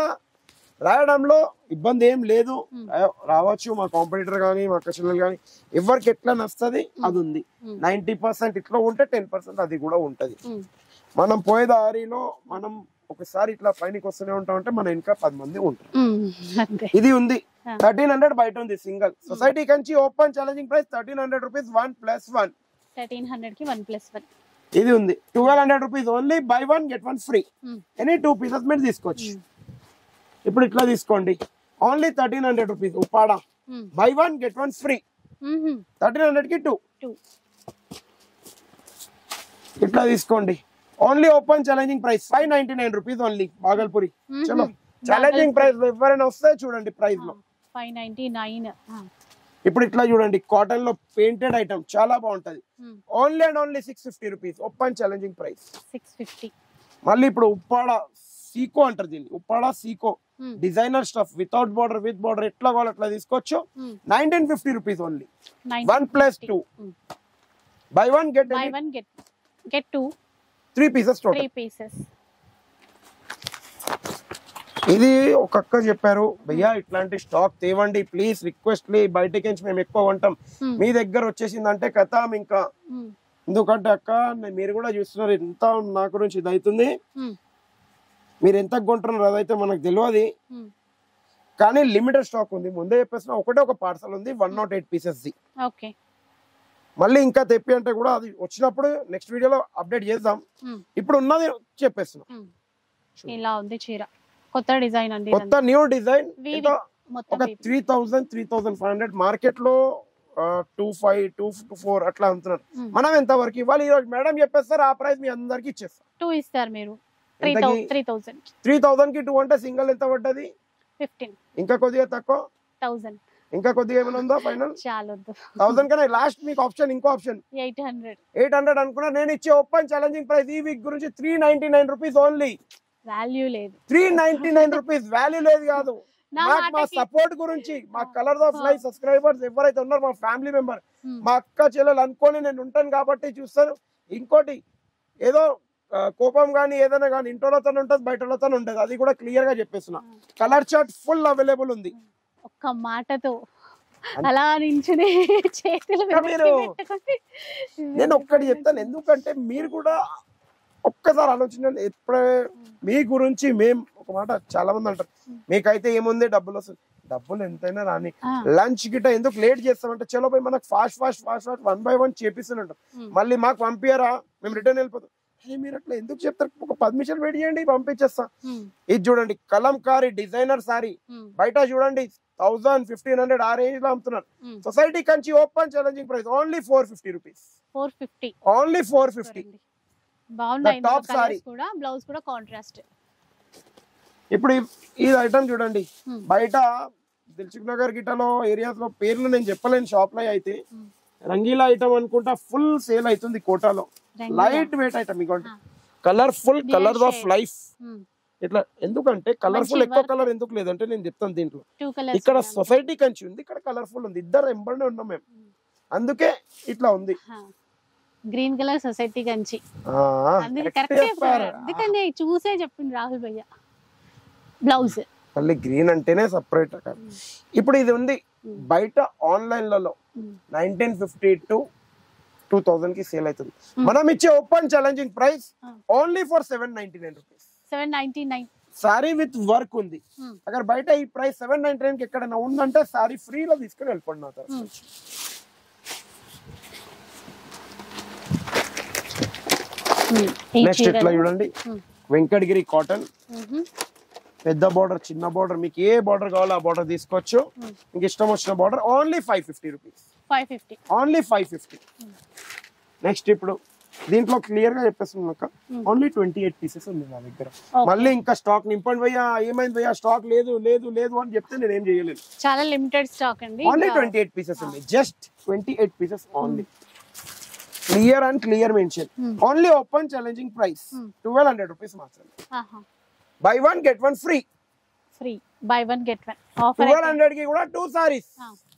రాయడంలో ఇబ్బంది ఏం లేదు Hmm. రా- రావచ్చు మా కాంపిటీటర్ కానీ మా కస్టమర్ కానీ ఎవరికి ఎట్లా నస్తుంది అది ఉంది Hmm. నైన్టీ పర్సెంట్ ఇట్లా ఉంటే టెన్ పర్సెంట్ అది కూడా ఉంటది Hmm. మనం పోయే దారిలో మనం ఒకసారి ఇట్లా పైనకి వస్తూనే ఉంటాం అంటే మన ఇంకా పది మంది ఉంటారు Hmm. అంతే ఇది ఉంది Ah. థర్టీన్ హండ్రెడ్ బయట ఉంది single society Kanchi open challenging price thirteen hundred rupees one plus one thirteen hundred కి వన్ ప్లస్ వన్ ఇది ఉంది twelve hundred rupees only buy one get one free any two pieces మీరు తీసుకోవచ్చు ఇప్పుడు ఇట్లా తీసుకోండి only thirteen hundred rupees Uppada buy one get one free thirteen hundred కి two two ఇట్లా తీసుకోండి only open challenging price five ninety nine rupees only Bhagalpuri Mhm. చలో challenging price ఎవరైనా వస్తే చూడండి ప్రైస్ లో ఫైవ్ నైన్టీ నైన్ ఇప్పుడు ఇట్లా చూడండి కాటన్ లో పెయింటెడ్ ఐటమ్ చాలా బాగుంటది only and only six fifty rupees open challenging price six fifty మళ్ళీ ఇప్పుడు ఉప్పాడ సీకో అంటారు దీన్ని ఉప్పాడ సీకో designer stuff without border with border ఎట్లా కావాలి అట్లా తీసుకోవచ్చు nineteen fifty rupees only one plus two buy one get buy one get get two three pieces three total pieces ఇది ఒక అక్క చెప్పారు భయ్యా ఇట్లాంటి స్టాక్ తేవండి ప్లీజ్ రిక్వెస్ట్లీ బయటకి నుంచి మేము ఎక్కువ కొంటాం మీ దగ్గర వచ్చేసిందంటే కథం ఇంకా ఎందుకంటే అక్క నే- మీరు కూడా చూస్తున్నారు ఎంత నా గురించి ఇది అవుతుంది మీరు ఎంత కొంటున్నారు అదైతే మనకు తెలియదు కానీ లిమిటెడ్ స్టాక్ ఉంది ముందే చెప్పేసిన ఒకటే ఒక పార్సల్ ఉంది one not eight pieces the okay మళ్ళీ ఇంకా తెప్పి అంటే కూడా అది వచ్చినప్పుడు నెక్స్ట్ వీడియోలో అప్డేట్ చేద్దాం ఇప్పుడు ఉన్నది చెప్పేస్తున్నాం ఇలా ఉంది చీర కొత్త డిజైన్ అండి కొత్త న్యూ డిజైన్ Weaving. మొత్తం ఒక weaving. Three thousand three thousand five hundred market లో టూ ఫైవ్ టూ ఫోర్ అట్లా అమ్ముతున్నారు Hmm. మనం ఎంత వరకు ఇవ్వాలి ఈ రోజు మేడం చెప్పేస్తారు ఆ ప్రైస్ మీ అందరికి ఇచ్చేస్తాం టూ ఇస్తారు మీరు త్రీ ఎంతకి? Thousand three thousand three thousand కి టూ అంటే సింగిల్ ఎంత పడ్డది ఫిఫ్టీన్ ఇంకా కొద్దిగా తక్కువ థౌసండ్ ఇంకా కొద్దిగా ఏమైనా ఉందా ఫైనల్ చాలొద్దు థౌసండ్ కన్నా లాస్ట్ మీకు ఆప్షన్ ఇంకో option eight hundred eight hundred అనుకున్నా నేను ఇచ్చే ఓపెన్ ఛాలెంజింగ్ ప్రైస్ ఈ వీక్ గురించి three ninety nine rupees only value లేదు three ninety nine rupees value లేదు కాదు నా మాకు మా మాటకి- సపోర్ట్ గురించి మా కలర్స్ ఆఫ్ లైఫ్ సబ్స్క్రైబర్స్ ఎవరైతే ఉన్నారో మా ఫ్యామిలీ మెంబర్ Hmm. మా అక్క చెల్లెలు అనుకొని నేను ఉంటాను కాబట్టి చూస్తాను ఇంకోటి ఏదో ఆ, కోపం కానీ ఏదైనా కానీ ఇంటోళ్ళతో ఉంటుంది బయటతో ఉంటుంది అది కూడా క్లియర్ గా చెప్పేస్తున్నా కలర్ చార్ట్ ఫుల్ అవైలబుల్ ఉంది ఒక్క మాటతో అలా నించుని చేతులు ఇంకా మీరు- వెనక్కి పెట్టుకొని నేను ఒక్కటి చెప్తాను ఎందుకంటే మీరు కూడా ఒక్కసారి ఆలోచించండి ఎప్పుడే మీ గురించి మేం ఒక మాట చాలా మంది అంటారు మీకైతే ఏముంది డబ్బులు వస్తుంది డబ్బులు ఎంతైనా రాని ఆ, లంచ్ గిట్ట ఎందుకు లేట్ చేస్తామంటే చలో పోయి మనకు fast fast fast fast one by one చేపిస్తుంటాం Hmm. మళ్ళీ మాకు పంపియరా మేము రిటర్న్ వెళ్ళిపోతాం అరే మీరు అట్లా ఎందుకు చెప్తారు ఒక పది నిమిషాలు వెయిట్ చేయండి పంపించేస్తా ఉమ్, ఇది చూడండి కలంకారీ డిజైనర్ సారీ ఉమ్, బయట చూడండి థౌసండ్ ఫిఫ్టీన్ హండ్రెడ్ ఆ రేంజ్ లో అమ్ముతున్నారు ఉమ్. Society Kanchi open challenging price only four fifty rupees four fifty only four fifty చూడండి. బాగున్నాయి The top కలర్స్ saree. కూడా బ్లౌజ్ కూడా కాంట్రాస్ట్ ఇప్పుడు ఈ- ఈ ఐటమ్ చూడండి Hmm. బయట దిల్సుఖ్ నగర్ గిట్టలో ఏరియాస్ లో పేర్లు నేను చెప్పలేను షాప్ లో అయితే Hmm. రంగీలా ఐటమ్ అనుకుంటా ఫుల్ సేల్ అవుతుంది కోటాలో రంగీలా. లైట్ వెయిట్ ఐటమ్ ఇగోండి Ah. Colourful Real colour of shade. Life um, ఇట్లా ఎందుకంటే కలర్ఫుల్ మంచి ఎక్కువ work. కలర్ ఎందుకు లేదంటే నేను చెప్తాను దీంట్లో టూ కలర్స్ ఇక్కడ సొసైటీ కంచి ఉంది ఇక్కడ కలర్ఫుల్ ఉంది ఇద్దరు ఎంబడి ఉన్నాం మేము అందుకే ఇట్లా ఉంది గ్రీన్ కలర్ సొసైటీ కంచి ఆ, అందుకే correct కరెక్ట్ చెప్పారు. అందుకని చూసే చెప్పింది రాహుల్ భయ్య బ్లౌజ్ మళ్ళీ గ్రీన్ అంటేనే సపరేట్ ఇప్పుడు ఇది ఉంది Hmm. బయట ఆన్లైన్ లలో nineteen fifty to two thousand కి సేల్ అవుతుంది Hmm. మనం ఇచ్చే open challenging price Ah. Only for seven ninety nine rupees seven ninety nine saree with work ఉంది అక్కడ బయట ఈ ప్రైస్ సెవెన్ నైన్టీ నైన్ కి ఎక్కడైనా ఉందంటే సారీ ఫ్రీలో తీసుకుని వెళ్ళిపోండి నా తరఫు నుంచి. నెక్స్ట్ ఇట్లా చూడండి Hmm. వెంకటగిరి కాటన్ పెద్ద బార్డర్ చిన్న బార్డర్ మీకు ఏ బార్డర్ కావాలో ఆ బార్డర్ తీసుకోవచ్చు Hmm. మీకు ఇష్టం వచ్చిన border only five fifty rupees five fifty only five fifty next ఇప్పుడు దీంట్లో క్లియర్ గా చెప్పేస్తున్నాక Hmm. Only twenty eight pieces ఉంది నా దగ్గర Okay. మళ్ళీ ఇంకా స్టాక్ నింపండి భయ్యా ఏమైంది భయ్యా స్టాక్ లేదు లేదు లేదు అని చెప్తే నేను ఏం చేయలేను చాలా లిమిటెడ్ స్టాక్ అండి ఓన్లీ ఇంకా- ట్వంటీ ఎయిట్ పీసెస్ ఉంది just twenty eight pieces only clear and clear mention Hmm. Only open challenging price Hmm. Twelve hundred rupees మాత్రమే ఆహా buy one get one free free buy one get one offer twelve hundred కి కూడా two saris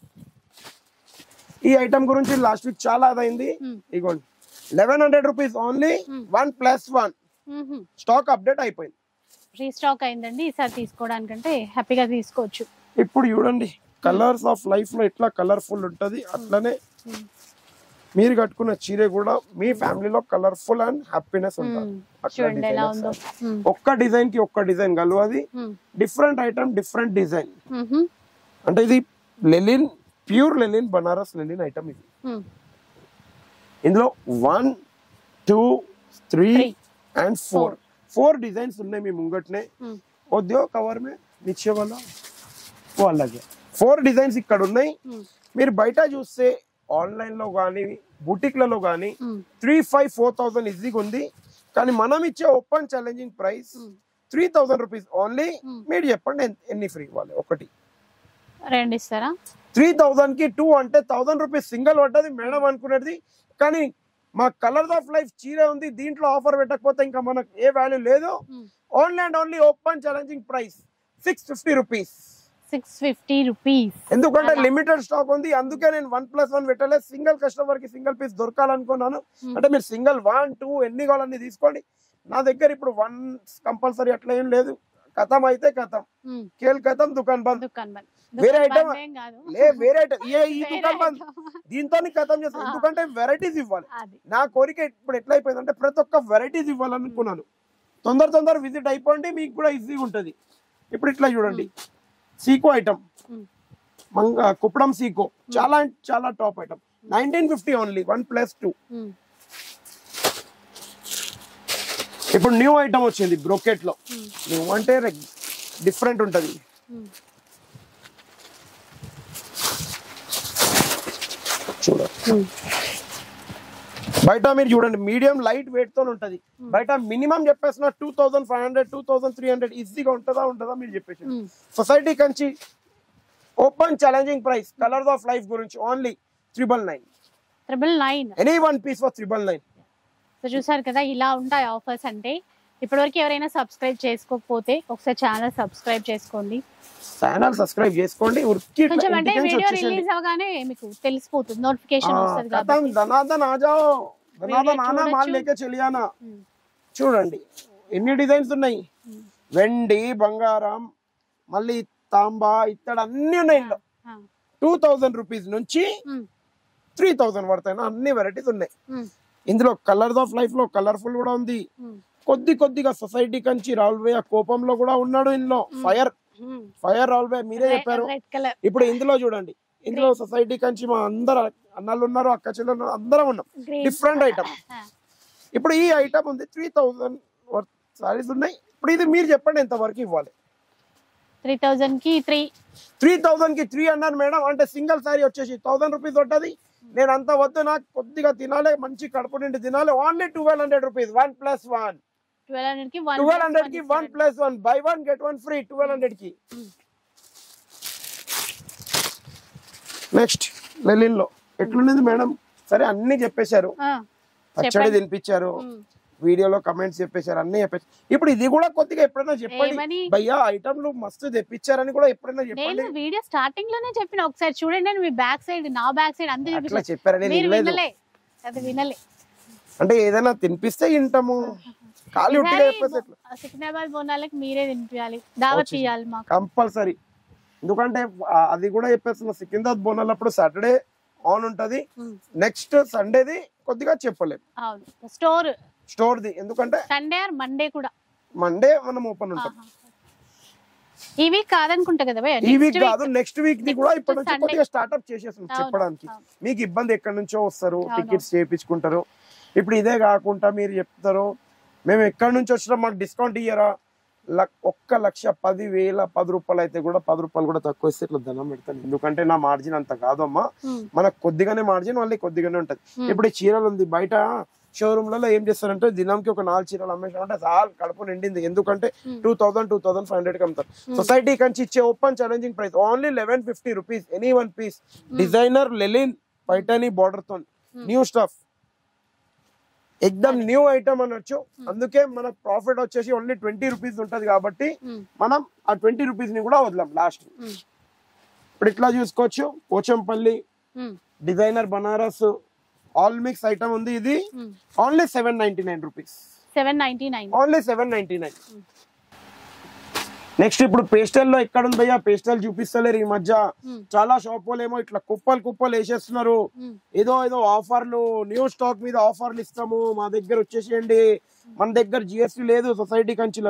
ఈ item గురించి last week చాలా అదైంది ఇగోండి eleven hundred rupees only Hmm. One plus one stock update అయిపోయింది రీస్టాక్ అయిందండి ఈసారి తీసుకోవడానికంటే హ్యాపీగా తీసుకోవచ్చు ఇప్పుడు చూడండి కలర్స్ ఆఫ్ లైఫ్ లో ఎట్లా కలర్ఫుల్ ఉంటది అట్లనే Hmm. మీరు కట్టుకున్న చీర కూడా మీ ఫ్యామిలీలో కలర్ఫుల్ అండ్ హ్యాపీనెస్ ఉంటుంది Hmm. అట్లా చూడండి ఎలా design ఉందో వస్తాయి. ఒక్క డిజైన్ కి ఒక్క డిజైన్ కలవది డిఫరెంట్ ఐటమ్ డిఫరెంట్ డిజైన్ అంటే ఇది linen pure linen Banaras linen item ఇది ఉమ్, ఇందులో one two three Three. And four four designs ఉన్నాయి మీ ముంగట్నే ఉమ్, వద్దో కవర్ మే నిచ్చే వల్ల ఓ అలాగే ఫోర్ డిజైన్స్ ఇక్కడ ఉన్నాయి ఉమ్, మీరు బయట చూస్తే ఆన్లైన్ లో కానీ బుటిక్లలో కానీ um, three five four thousand ఈజీగా ఉంది కానీ మనం ఇచ్చే open challenging price um. Three thousand rupees only Hmm. మీరు చెప్పండి ఎన్- ఎన్ని ఫ్రీ ఇవ్వాలి ఒకటి రెండు ఇస్తారా త్రీ థౌసండ్ కి టూ అంటే థౌసండ్ రూపీస్ సింగిల్ పడ్డది మేడం అనుకునేది కానీ మా కలర్స్ ఆఫ్ లైఫ్ చీర ఉంది దీంట్లో ఆఫర్ పెట్టకపోతే ఇంకా మనకు ఏ వాల్యూ లేదు um, only and only open challenging price six fifty rupees six fifty rupees ఎందుకంటే అలా. లిమిటెడ్ స్టాక్ ఉంది అందుకే నేను వన్ ప్లస్ వన్ పెట్టలేదు సింగిల్ కస్టమర్ కి సింగిల్ పీస్ దొరకాలనుకున్నాను Hmm. అంటే మీరు సింగిల్ వన్ టూ ఎన్ని కావాలన్నీ తీసుకోండి నా దగ్గర ఇప్పుడు వన్ కంపల్సరీ అట్లా ఏం లేదు కథం అయితే కథం ఉమ్, కేల్ కథం దుకాన్ బంద్ దుకాన్ బంద్ వేరే దుకాన్ item- బంద్ ఏం కాదు లే వేరే item. ఏ ఈ వేరే దుకాన్ బంద్ item. దీంతో కథం చేస్తాను Ah. ఎందుకంటే వెరైటీస్ ఇవ్వాలి అది నా కోరిక ఇప్పుడు ఎట్లా అయిపోయింది అంటే ప్రతి ఒక్క వెరైటీస్ ఇవ్వాలనుకున్నాను తొందర తొందర విజిట్ అయిపోండి మీకు కూడా ఈజీగా ఉంటది ఇప్పుడు ఇట్లా చూడండి సీకో ఐటమ్ ఉమ్, మంగ కుప్పడం సీకో చాలా అంటే చాలా top item nineteen fifty only one plus two um, ఇప్పుడు న్యూ ఐటమ్ వచ్చింది బ్రోకెట్ లో ఉమ్, న్యూ అంటే డిఫరెంట్ ఉంటది ఉమ్. చూడ ఉమ్, బయట మీరు చూడండి మీడియం లైట్ వెయిట్ తో ఉంటది బయట మినిమం చెప్పేసిన two thousand five hundred two thousand three hundred ఈజీగా ఉంటుందా ఉంటుందా మీరు చెప్పేసి um. Society Kanchi open challenging price colours of life గురించి only triple nine triple nine any one piece for triple nine so చూసారు కదా ఇలా ఉంటాయి ఆఫర్స్ అంటే ఇప్పటివరకు ఎవరైనా సబ్స్క్రైబ్ చేసుకోకపోతే ఒకసారి ఛానల్ సబ్స్క్రైబ్ చేసుకోండి ఛానల్ సబ్స్క్రైబ్ చేసుకోండి ఉరికి ఇట్లా కొంచెం అంటే ఇంటికి నుంచి వీడియో వచ్చేసేయండి. రిలీజ్ అవగానే మీకు తెలిసిపోతుంది నోటిఫికేషన్ ఆ, వస్తుంది खत्म కాబట్టి धनाधन आ जाओ धनाधन వీడియో आना माल చూడొచ్చు. लेके चली आना ఉమ్, చూడండి ఎన్ని డిజైన్స్ ఉన్నాయి ఉమ్, వెండి బంగారం మళ్ళీ తాంబా ఇత్తడి అన్ని ఉన్నాయి ఇందులో ఆ, టూ థౌజండ్ రూపీస్ నుంచి ఉమ్, త్రీ థౌజండ్ పడతాయి అన్ని వెరైటీస్ ఉన్నాయి ఉమ్, ఇందులో కలర్స్ ఆఫ్ లైఫ్ లో కలర్ఫుల్ కూడా ఉంది ఉమ్, కొద్ది కొద్దిగా సొసైటీ కంచి రాహుల్ భయ్య కోపంలో కూడా ఉన్నాడు ఇందులో ఫైర్ ఉమ్. ఫైర్ రాహుల్ భయ్య మీరే చెప్పారు రెడ్ కలర్ ఇప్పుడు ఇందులో చూడండి ఇందులో సొసైటీ కంచి మా అందరు అన్నలు ఉన్నారు అక్క చెల్లెలు ఉన్నారు అందరం ఉన్నాం గ్రీన్ డిఫరెంట్ ఐటమ్ ఇప్పుడు ఈ ఐటమ్ ఉంది త్రీ థౌజండ్ సారీస్ ఉన్నాయి ఇప్పుడు ఇది మీరు చెప్పండి ఎంత వరకు ఇవ్వాలి త్రీ థౌజండ్ కి త్రీ త్రీ థౌజండ్ కి త్రీ అన్నారు మేడం అంటే సింగిల్ సారీ వచ్చేసి థౌసండ్ రూపీస్ ఉంటుంది నేను అంత వద్దు నాకు కొద్దిగా తినాలి మంచి కడుపు నిండి తినాలి only twelve hundred rupees one plus one twelve hundred కి వన్ ట్వెల్వ్ హండ్రెడ్ కి one plus one by one get one free twelve hundred కి నెక్స్ట్ లెలిన్ లో ఎట్లుండేది మేడం సరే అన్ని చెప్పేశారు పచ్చడి చెప్పండి. తినిపించారు వీడియోలో కమెంట్స్ చెప్పేశారు అన్ని చెప్పేసి ఇప్పుడు ఇది కూడా కొద్దిగా ఎప్పుడైనా చెప్పండి ఏమని? భయ్యా ఐటమ్లు మస్తు తెప్పించారని కూడా ఎప్పుడైనా చెప్పండి నేను వీడియో స్టార్టింగ్ లోనే చెప్పిన ఒకసారి చూడండి నేను మీ బ్యాక్ సైడ్ నా బ్యాక్ సైడ్ అంతా అట్లా చూపించాను చెప్పారని నేను మీరు వినలేదు వినలే అది వినలే అంటే ఏదైనా తినిపిస్తే వింటాము ఖాళీ ఉంటే చెప్పేసి ఎట్లా సికింద్రాబాద్ బోనాలకి మీరే తినిపించాలి దావత్ వచ్చేసి. ఇవ్వాలి మాకు కంపల్సరీ ఎందుకంటే ఆ, అది కూడా చెప్పేస్తున్నా సికింద్రాబాద్ బోనాలు అప్పుడు సాటర్డే ఆన్ ఉంటది ఉమ్, నెక్స్ట్ సండేది కొద్దిగా చెప్పలేము అవును స్టోర్ స్టోర్ది ఎందుకంటే సండే ఆర్ మండే కూడా మండే మనం ఓపెన్ ఉంటాం ఆహా. ఈ వీక్ కాదనుకుంటా కదా భయ్యా ఈ నెక్స్ట్ వీక్ కాదు నెక్స్ట్ వీక్ ది కూడా Next ఇప్పటి నుంచి Sunday. కొద్దిగా స్టార్ట్అప్ చేసేసాం అవును, చెప్పడానికి అవును. మీకు ఇబ్బంది ఎక్కడి నుంచో వస్తారు అవును. టికెట్స్ చేయించుకుంటారు ఇప్పుడు ఇదే కాకుండా మీరు చెప్తారు మేము ఎక్కడి నుంచి వచ్చినా మాకు డిస్కౌంట్ ఇయ్యరా లక్- ఒక్క లక్ష పది వేల పది రూపాయలు అయితే కూడా పది రూపాయలు కూడా తక్కువ ఇస్తే ఇట్లా ధనం పెడతాను ఎందుకంటే నా మార్జిన్ అంత కాదమ్మా ఉమ్, మనకు కొద్దిగానే మార్జిన్ మళ్ళీ కొద్దిగానే ఉంటది Hmm. ఇప్పుడు ఈ చీరలు ఉంది బయట షోరూమ్ లలో ఏం చేస్తారంటే దినంకి ఒక నాలుగు చీరలు అమ్మేసామంటే చాలు కడుపు నిండింది ఎందుకంటే Hmm. Two thousand two thousand five hundred కి అమ్ముతారు సొసైటీ కంచి ఇచ్చే open challenging price only eleven fifty rupees any one piece designer linen Paithani border తో న్యూ స్టఫ్ ఎక్దమ్ న్యూ ఐటమ్ అనొచ్చు అందుకే మన ప్రాఫిట్ వచ్చేసి ఓన్లీ ట్వంటీ రూపీస్ ఉంటది కాబట్టి ఉమ్, మనం ఆ ట్వంటీ రూపీస్ ని కూడా వదలం లాస్ట్ ఉమ్, ఇప్పుడు ఇట్లా చూసుకోవచ్చు Pochampally um, designer Banaras all mix item ఉంది ఇది um. Only seven ninety nine rupees seven ninety nine only seven ninety nine next ఇప్పుడు పేస్టల్ లో ఎక్కడ ఉంది భయ్యా పేస్టల్ చూపిస్తలేరు ఈ మధ్య Hmm. చాలా షాప్ వాళ్ళు ఏమో ఇట్లా కుప్పలు కుప్పలు వేసేస్తున్నారు ఉమ్, ఏదో ఏదో ఆఫర్లు న్యూ స్టాక్ మీద ఆఫర్లు ఇస్తాము మా దగ్గర వచ్చేసేయండి మన దగ్గర జిఎస్టీ లేదు సొసైటీ కంచిలో ఉంది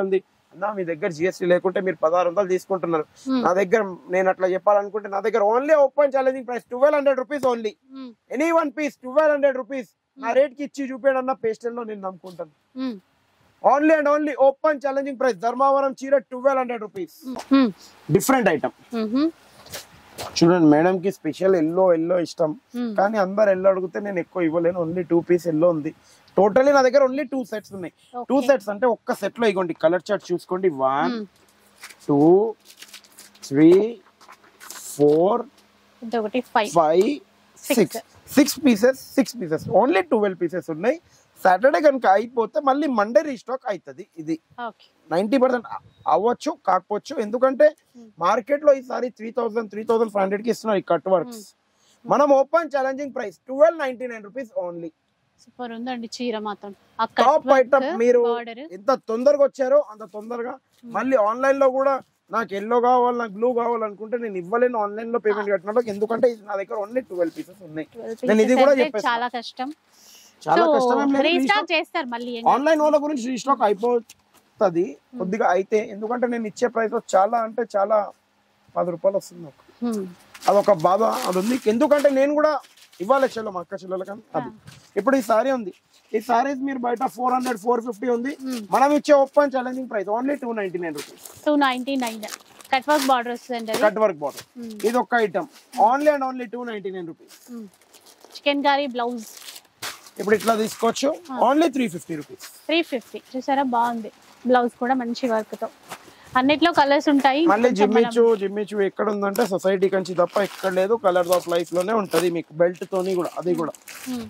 అన్న మీ దగ్గర జిఎస్టీ లేకుంటే మీరు పదహారు వందలు తీసుకుంటున్నారు Hmm. నా దగ్గర నేను అట్లా చెప్పాలనుకుంటే నా దగ్గర only open challenging price twelve hundred rupees only um, any one piece twelve hundred rupees నా రేట్ కి ఇచ్చి చూపించడం అన్న పేస్టల్ లో నేను నమ్ముకుంటాను um, only and only open challenging price Dharmavaram చీర twelve hundred rupees um, different item um, చూడండి మేడం కి స్పెషల్ ఎల్లో ఎల్లో ఇష్టం ఉమ్. కానీ అందరు ఎల్లో అడిగితే నేను ఎక్కువ ఇవ్వలేను ఓన్లీ టూ పీస్ ఎల్లో ఉంది టోటలీ నా దగ్గర ఓన్లీ టూ సెట్స్ ఉన్నాయి టూ Okay. సెట్స్ అంటే ఒక్క సెట్ లో ఇగోండి కలర్ చార్ట్ చూసుకోండి one um. Two three four ఇది ఒకటి five five Six. Six six pieces six pieces only twelve pieces ఉన్నాయి సాటర్డే కనుక అయిపోతే మళ్ళీ మండే రీస్టాక్ అవుతుంది ఇది ఓకే నైన్టీ పర్సెంట్ అవ్వచ్చు కాకపోవచ్చు ఎందుకంటే మార్కెట్ లో ఈసారి three thousand three thousand five hundred కి ఇస్తున్నారు ఈ కట్ వర్క్స్ మనం open challenging price twelve ninety nine rupees only super ఉందండి చీర మాత్రం ఆ టాప్ ఐటమ్ మీరు బార్డర్ ఎంత తొందరగా వచ్చారో అంత తొందరగా మళ్ళీ ఆన్లైన్ లో కూడా నాకు ఎల్లో కావాలి నాకు బ్లూ కావాలనుకుంటే నేను ఇవ్వలేను ఆన్లైన్ లో పేమెంట్ కట్టినప్పుడు ఎందుకంటే ఇది నా దగ్గర ఓన్లీ ట్వెల్వ్ పీసెస్ ఉన్నాయి నేను ఇది కూడా చెప్పేస్తాను. చాలా కష్టం చాలా కష్టమేం లేదు రీస్టాక్ చేస్తారు మళ్ళీ ఏంటి? ఆన్లైన్ వాళ్ళ గురించి రీస్టాక్ అయిపోతుంది కొద్దిగా అయితే ఎందుకంటే నేను ఇచ్చే ప్రైస్ చాలా అంటే చాలా పది రూపాయలు వస్తుంది నాకు ఉమ్, అదొక బాధ అది ఉంది ఎందుకంటే నేను కూడా ఇవ్వాలి చెల్లెం అక్క చెల్లెలు కానీ అది ఇప్పుడు ఈ సారీ ఉంది ఈ సారీస్ మీరు బయట ఫోర్ హండ్రెడ్ ఫోర్ ఫిఫ్టీ ఉంది మనం ఇచ్చే open challenging price only two ninety nine rupees two ninety nine cut work border వస్తుంది కట్ వర్క్ బాటర్ ఇది ఒక item only and only two ninety nine rupees chicken curry blouse ఇప్పుడు ఇట్లా తీసుకోవచ్చు only three fifty rupees three fifty చూసారా బాగుంది blouse కూడా మంచి వర్క్ తో అన్నిట్లో కలర్స్ ఉంటాయి మళ్ళీ కొంచెం మనం- జిమ్మిచ్చు జిమ్మిచ్చు ఎక్కడ ఉందంటే సొసైటీ కంచి తప్ప ఎక్కడ లేదు కలర్స్ ఆఫ్ లైఫ్ లోనే ఉంటది మీకు బెల్ట్ తోని కూడా అది కూడా ఉమ్.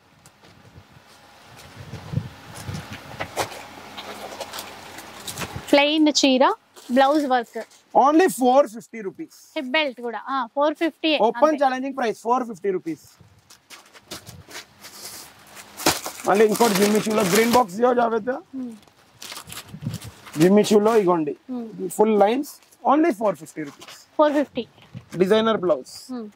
ప్లెయిన్ చీర blouse work only four fifty rupees hip belt కూడా four fifty open challenging price four fifty rupees మళ్ళీ ఇంకోటి జిమ్మిచ్యూలో గ్రీన్ బాక్స్ ఇవ్వ జావేద్ జిమ్మిచ్యూలో ఇగోండి full lines only four fifty rupees four fifty designer blouse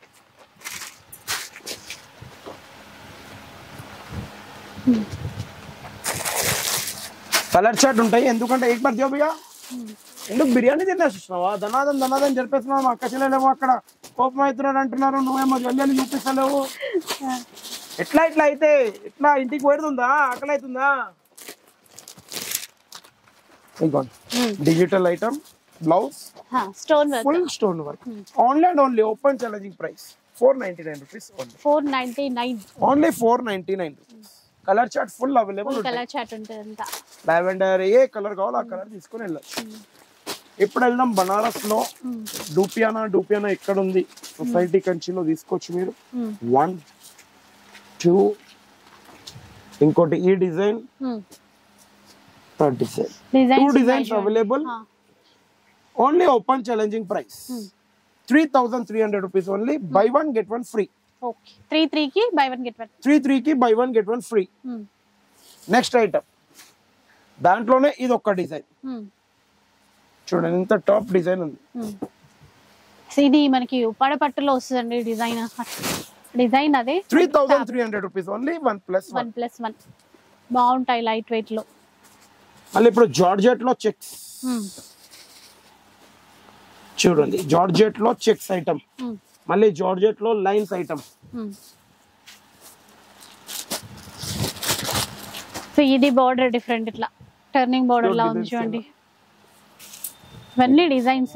colour chart ఉంటాయి ఎందుకంటే ఎయిట్ బార్ జోబిగా ఎందుకు బిర్యానీ తినేసి వస్తున్నావా ధనాదం ధనాదం జరిపేస్తున్నావు మా అక్క చెల్లెలేమో అక్కడ కోపం అవుతున్నాడు అంటున్నారు నువ్వేమో వెళ్ళని చూపిస్తలేవు ఎట్లా ఇట్లా అయితే ఎట్లా ఇంటికి పెడుతుందా ఆకలి అవుతుందా ఇదిగోండి digital item blouse stone work full stone work only and only open challenging price four ninety nine rupees only four ninety nine only four ninety nine rupees colour chart full available ఉంటాయి colour chart ఉంటుంది అంతా lavender ఏ colour కావాలో ఆ colour తీసుకొని వెళ్ళచ్చు ఇప్పుడు వెళ్దాం బనారస్ లో డూపియానా డూపియానా ఎక్కడ ఉంది సొసైటీ కంచిలో తీసుకోవచ్చు మీరు వన్ టూ ఇంకోటి ఈ design third design two designs available only open challenging price three thousand three hundred rupees only buy one get one free okay three three కి buy one get one three త్రీకి buy one get one free next item దాంట్లోనే ఇది ఒక్క design చూడండి ఇంత top design ఉంది ఇది మనకి ఉప్పాడ పట్టులో వస్తుందండి డిజైన్ డిజైన్ అదే three thousand three hundred rupees only one plus one one plus one బాగుంటాయి లైట్ వెయిట్ లో మళ్ళీ ఇప్పుడు జార్జెట్ లో చెక్స్ చూడండి జార్జెట్ లో చెక్స్ ఐటమ్ మళ్ళీ జార్జెట్ లో లైన్స్ ఐటమ్ సో ఇది బార్డర్ డిఫరెంట్ ఇట్లా టర్నింగ్ బార్డర్ లా ఉంది designs చూడండి ఇవన్నీ డిజైన్స్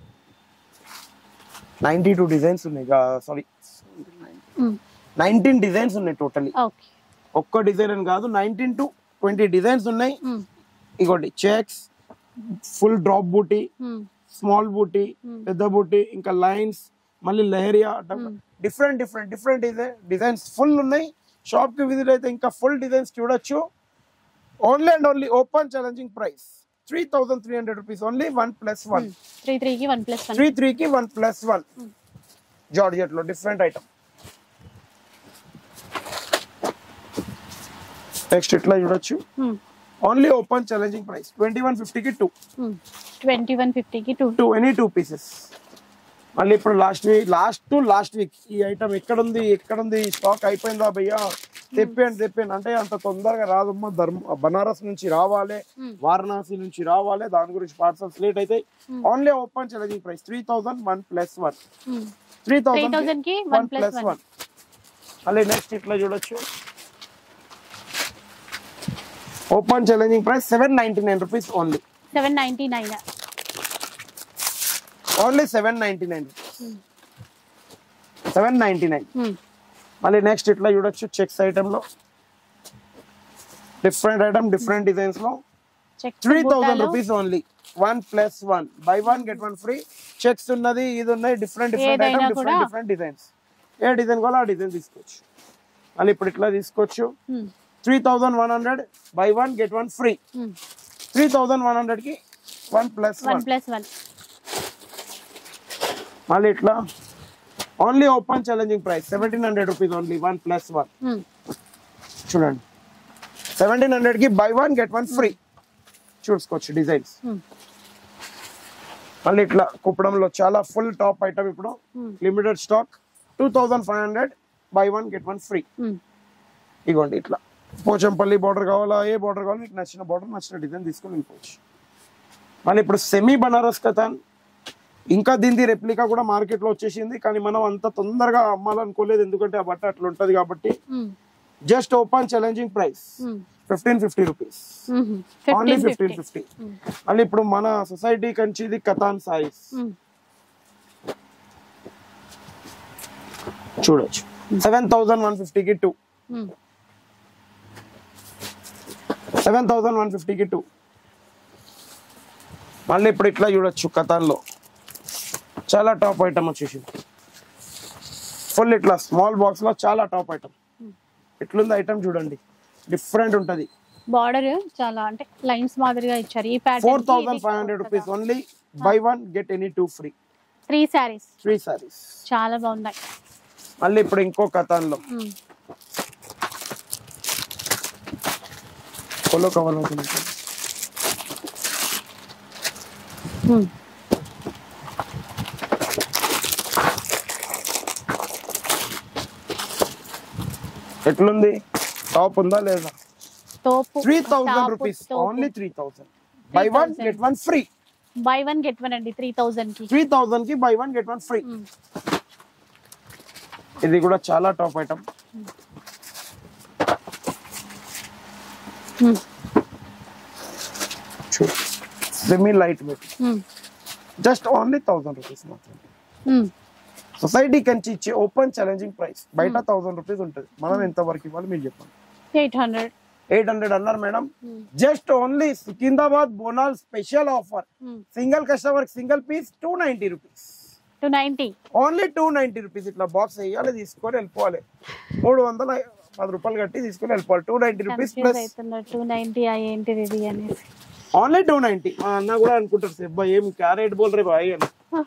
నైన్టీ టూ డిజైన్స్ ఉన్నాయి సారీ నైన్టీన్ డిజైన్స్ ఉన్నాయి టోటలీ ఓకే ఒక్క డిజైన్ అని కాదు నైన్టీన్ టు ట్వంటీ డిజైన్స్ ఉన్నాయి ఇగోండి చెక్స్ ఫుల్ డ్రాప్ బూటీ స్మాల్ బూటీ పెద్ద బూటీ ఇంకా లైన్స్ మళ్ళీ leheriya different different different design designs full ఉన్నాయి షాప్ కి విజిట్ అయితే ఇంకా ఫుల్ డిజైన్స్ చూడొచ్చు only and only open challenging price three thousand three hundred rupees only one plus one three three కి వన్ ప్లస్ వన్ త్రీ త్రీకి one plus one georgette లో different item next ఇట్లా చూడొచ్చు only open challenging price twenty one ఫిఫ్టీకి two twenty one ఫిఫ్టీకి two two any two pieces మళ్ళీ ఇప్పుడు last week last to last week ఈ item ఎక్కడ ఉంది ఎక్కడ ఉంది స్టాక్ అయిపోయిందా భయ్యా తెప్పాను తెప్పాను అంటే అంత తొందరగా రాదమ్మా ధర్మ బనారస్ నుంచి రావాలి Hmm. వారణాసి నుంచి రావాలి దాని గురించి పార్సల్స్ లేట్ అయితే only open challenging price three thousand one plus one three three thousand thousand కి one one plus plus one one మళ్ళీ నెక్స్ట్ ఇట్లా చూడొచ్చు open challenging price seven ninety nine rupees only seven ninety nine only seven ninety nine seven ninety nine మళ్ళీ next ఇట్లా చూడొచ్చు checks item లో different item different designs లో check three thousand rupees only one plus one by one get one free checks ఉన్నది ఇది ఉన్నాయి different different ఏదైనా item కూడా- డిఫరెంట్ డిఫరెంట్ డిజైన్స్ ఏ డిజైన్ కావాలో ఆ డిజైన్ తీసుకోవచ్చు మళ్ళీ ఇప్పుడు ఇట్లా తీసుకోవచ్చు three thousand one hundred buy one get one free three thousand one hundred కి one plus one one plus one మళ్ళీ ఇట్లా only open challenging price seventeen hundred rupees only one plus one చూడండి seventeen hundred కి buy one get one free చూసుకోవచ్చు designs మళ్ళీ ఇట్లా కుప్పడంలో చాలా ఫుల్ టాప్ ఐటమ్ ఇప్పుడు limited stock two thousand five hundred buy one get one free ఇగోండి ఇట్లా పోచంపల్లి బార్డర్ కావాలా ఏ బార్డర్ కావాలా మీకు నచ్చిన బార్డర్ నచ్చిన డిజైన్ తీసుకొని వెళ్ళిపోవచ్చు మళ్ళీ ఇప్పుడు సెమీ బనారస్ కథాన్ ఇంకా దీని రెప్లికా కూడా మార్కెట్ లో వచ్చేసింది కానీ మనం అంత తొందరగా అమ్మాలనుకోలేదు ఎందుకంటే ఆ బట్ట అట్లా ఉంటది కాబట్టి just open challenging price fifteen fifty rupees only fifteen fifteen fifty fifty మళ్ళీ ఇప్పుడు మన సొసైటీ కంచి ఇది కథాన్ సాయిస్ చూడొచ్చు సెవెన్ థౌసండ్ వన్ ఫిఫ్టీకి టూ సెవెన్ థౌసండ్ వన్ ఫిఫ్టీకి టూ మళ్ళీ ఇప్పుడు ఇట్లా చూడొచ్చు కథాన్లో చాలా టాప్ ఐటమ్ వచ్చేసింది ఫుల్ ఇట్లా స్మాల్ బాక్స్ లో చాలా టాప్ ఐటమ్ ఎట్లుంది ఐటమ్ చూడండి డిఫరెంట్ ఉంటది బార్డర్ చాలా అంటే లైన్స్ మాదిరిగా ఇచ్చారు ఈ four thousand pattern five hundred rupees only buy one get any two free three saris three saris చాలా బాగున్నాయి మళ్ళీ ఇప్పుడు ఇంకో కథాన్లో కొలో కవర్ అవుతుంది ఎట్లుంది టాప్ ఉందా లేదా తోపు three thousand rupees only three thousand buy one get one free buy one get one అండి త్రీ థౌసండ్ కి త్రీ థౌసండ్ కి buy one get one free ఇది కూడా చాలా top item semi light weight just only thousand rupees మాత్రం society Kanchi ఇచ్చే open challenging price బయట thousand rupees ఉంటుంది మనం ఎంత వరకు ఇవ్వాలి మీరు చెప్పండి ఎయిట్ హండ్రెడ్ ఎయిట్ హండ్రెడ్ అన్నారు madam just only Secunderabad Bonal special offer single customer single piece two ninety rupees two ninety only two ninety rupees ఇట్లా బాక్స్ వేయాలి తీసుకొని వెళ్ళిపోవాలి మూడు వందల పది రూపాయలు కట్టి తీసుకొని వెళ్ళిపోవాలి two ninety rupees confuse plus అవుతున్నారు టూ నైన్టీ ఏంటిది ఇది అనేసి ఓన్లీ టూ నైన్టీ మా అన్న కూడా అనుకుంటారు సార్ అబ్బా ఏం క్యారెట్ బోల్ రే బాయ్ అని Ah.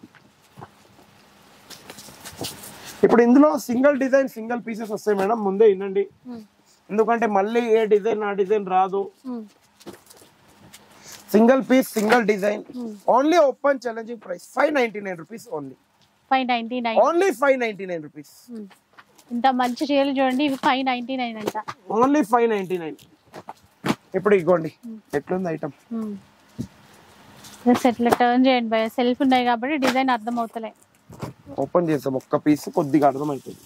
ఇప్పుడు ఇందులో సింగిల్ డిజైన్ సింగిల్ పీసెస్ వస్తాయి మేడం ముందే వినండి ఎందుకంటే మళ్ళీ ఏ డిజైన్ ఆ డిజైన్ రాదు single piece single design only open challenging price five ninety nine rupees only five ninety nine only five ninety nine rupees ఇంత మంచి చీరలు చూడండి ఇవి ఫైవ్ నైన్టీ నైన్ అంట ఓన్లీ ఫైవ్ నైన్టీ నైన్ ఇప్పుడు ఇగోండి ఎట్లుంది ఐటమ్ జస్ట్ ఎట్లా టర్న్ చేయండి భయ సెల్ఫ్ ఉన్నాయి కాబట్టి డిజైన్ అర్థం అవుతలే ఓపెన్ చేసాం ఒక్క పీస్ కొద్దిగా అర్థమవుతుంది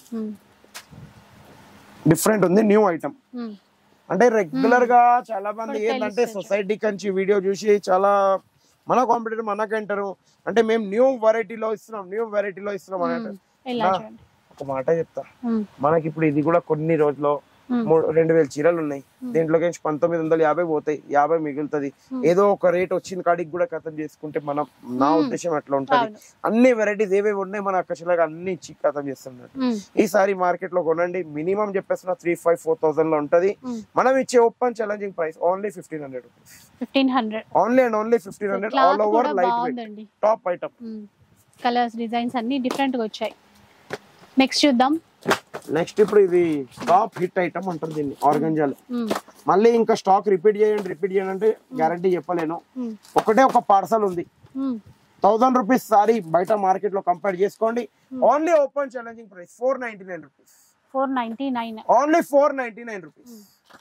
డిఫరెంట్ ఉంది న్యూ ఐటమ్ అంటే రెగ్యులర్ గా చాలా మంది ఇప్పుడు ఏంటంటే తెలుస్తుంది. సొసైటీ కంచి వీడియో చూసి చాలా మన కాంపిటేటర్ మనకంటారు అంటే మేము న్యూ వెరైటీలో ఇస్తున్నాం న్యూ వెరైటీలో ఇస్తున్నాం అని అంటారు ఇలా నా- చూడండి ఒక మాట చెప్తా ఉమ్, మనకి ఇప్పుడు ఇది కూడా కొన్ని రోజుల్లో ఉమ్, మూడు రెండు వేల చీరలు ఉన్నాయి దీంట్లోకి నుంచి పంతొమ్మిది వందల యాభై పోతాయి యాభై మిగులుతుంది ఏదో ఒక రేట్ వచ్చిన కాడికి కూడా కథం చేసుకుంటే మనం నా ఉద్దేశం అట్లా ఉంటది అవును. అన్ని వెరైటీస్ ఏవేవి ఉన్నాయి మన అక్కలాగా అన్ని ఇచ్చి కథం చేస్తున్నారు ఉమ్, ఈసారి మార్కెట్ లో కొనండి మినిమం చెప్పేస్తున్న త్రీ ఫైవ్ ఫోర్ థౌసండ్ లో ఉంటది ఉమ్. మనం ఇచ్చే open challenging price only fifteen hundred rupees fifteen hundred only and only fifteen hundred all cloth over కూడా లైట్ వెయిట్ బాగుందండి టాప్ ఐటమ్ కలర్స్ డిజైన్స్ అన్ని డిఫరెంట్ గా వచ్చాయి నెక్స్ట్ చూద్దాం నెక్స్ట్ ఇప్పుడు ఇది టాప్ హిట్ ఐటమ్ అంటారు దీన్ని ఆర్గంజాలో ఉమ్, మళ్ళీ ఇంకా స్టాక్ రిపీట్ చేయండి రిపీట్ చేయండి అంటే గ్యారంటీ చెప్పలేను ఉమ్, ఒకటే ఒక పార్సల్ ఉంది ఉమ్, థౌసండ్ రూపీస్ సారీ బయట మార్కెట్ లో కంపేర్ చేసుకోండి only open challenging price four ninety nine rupees four ninety nine only four ninety nine rupees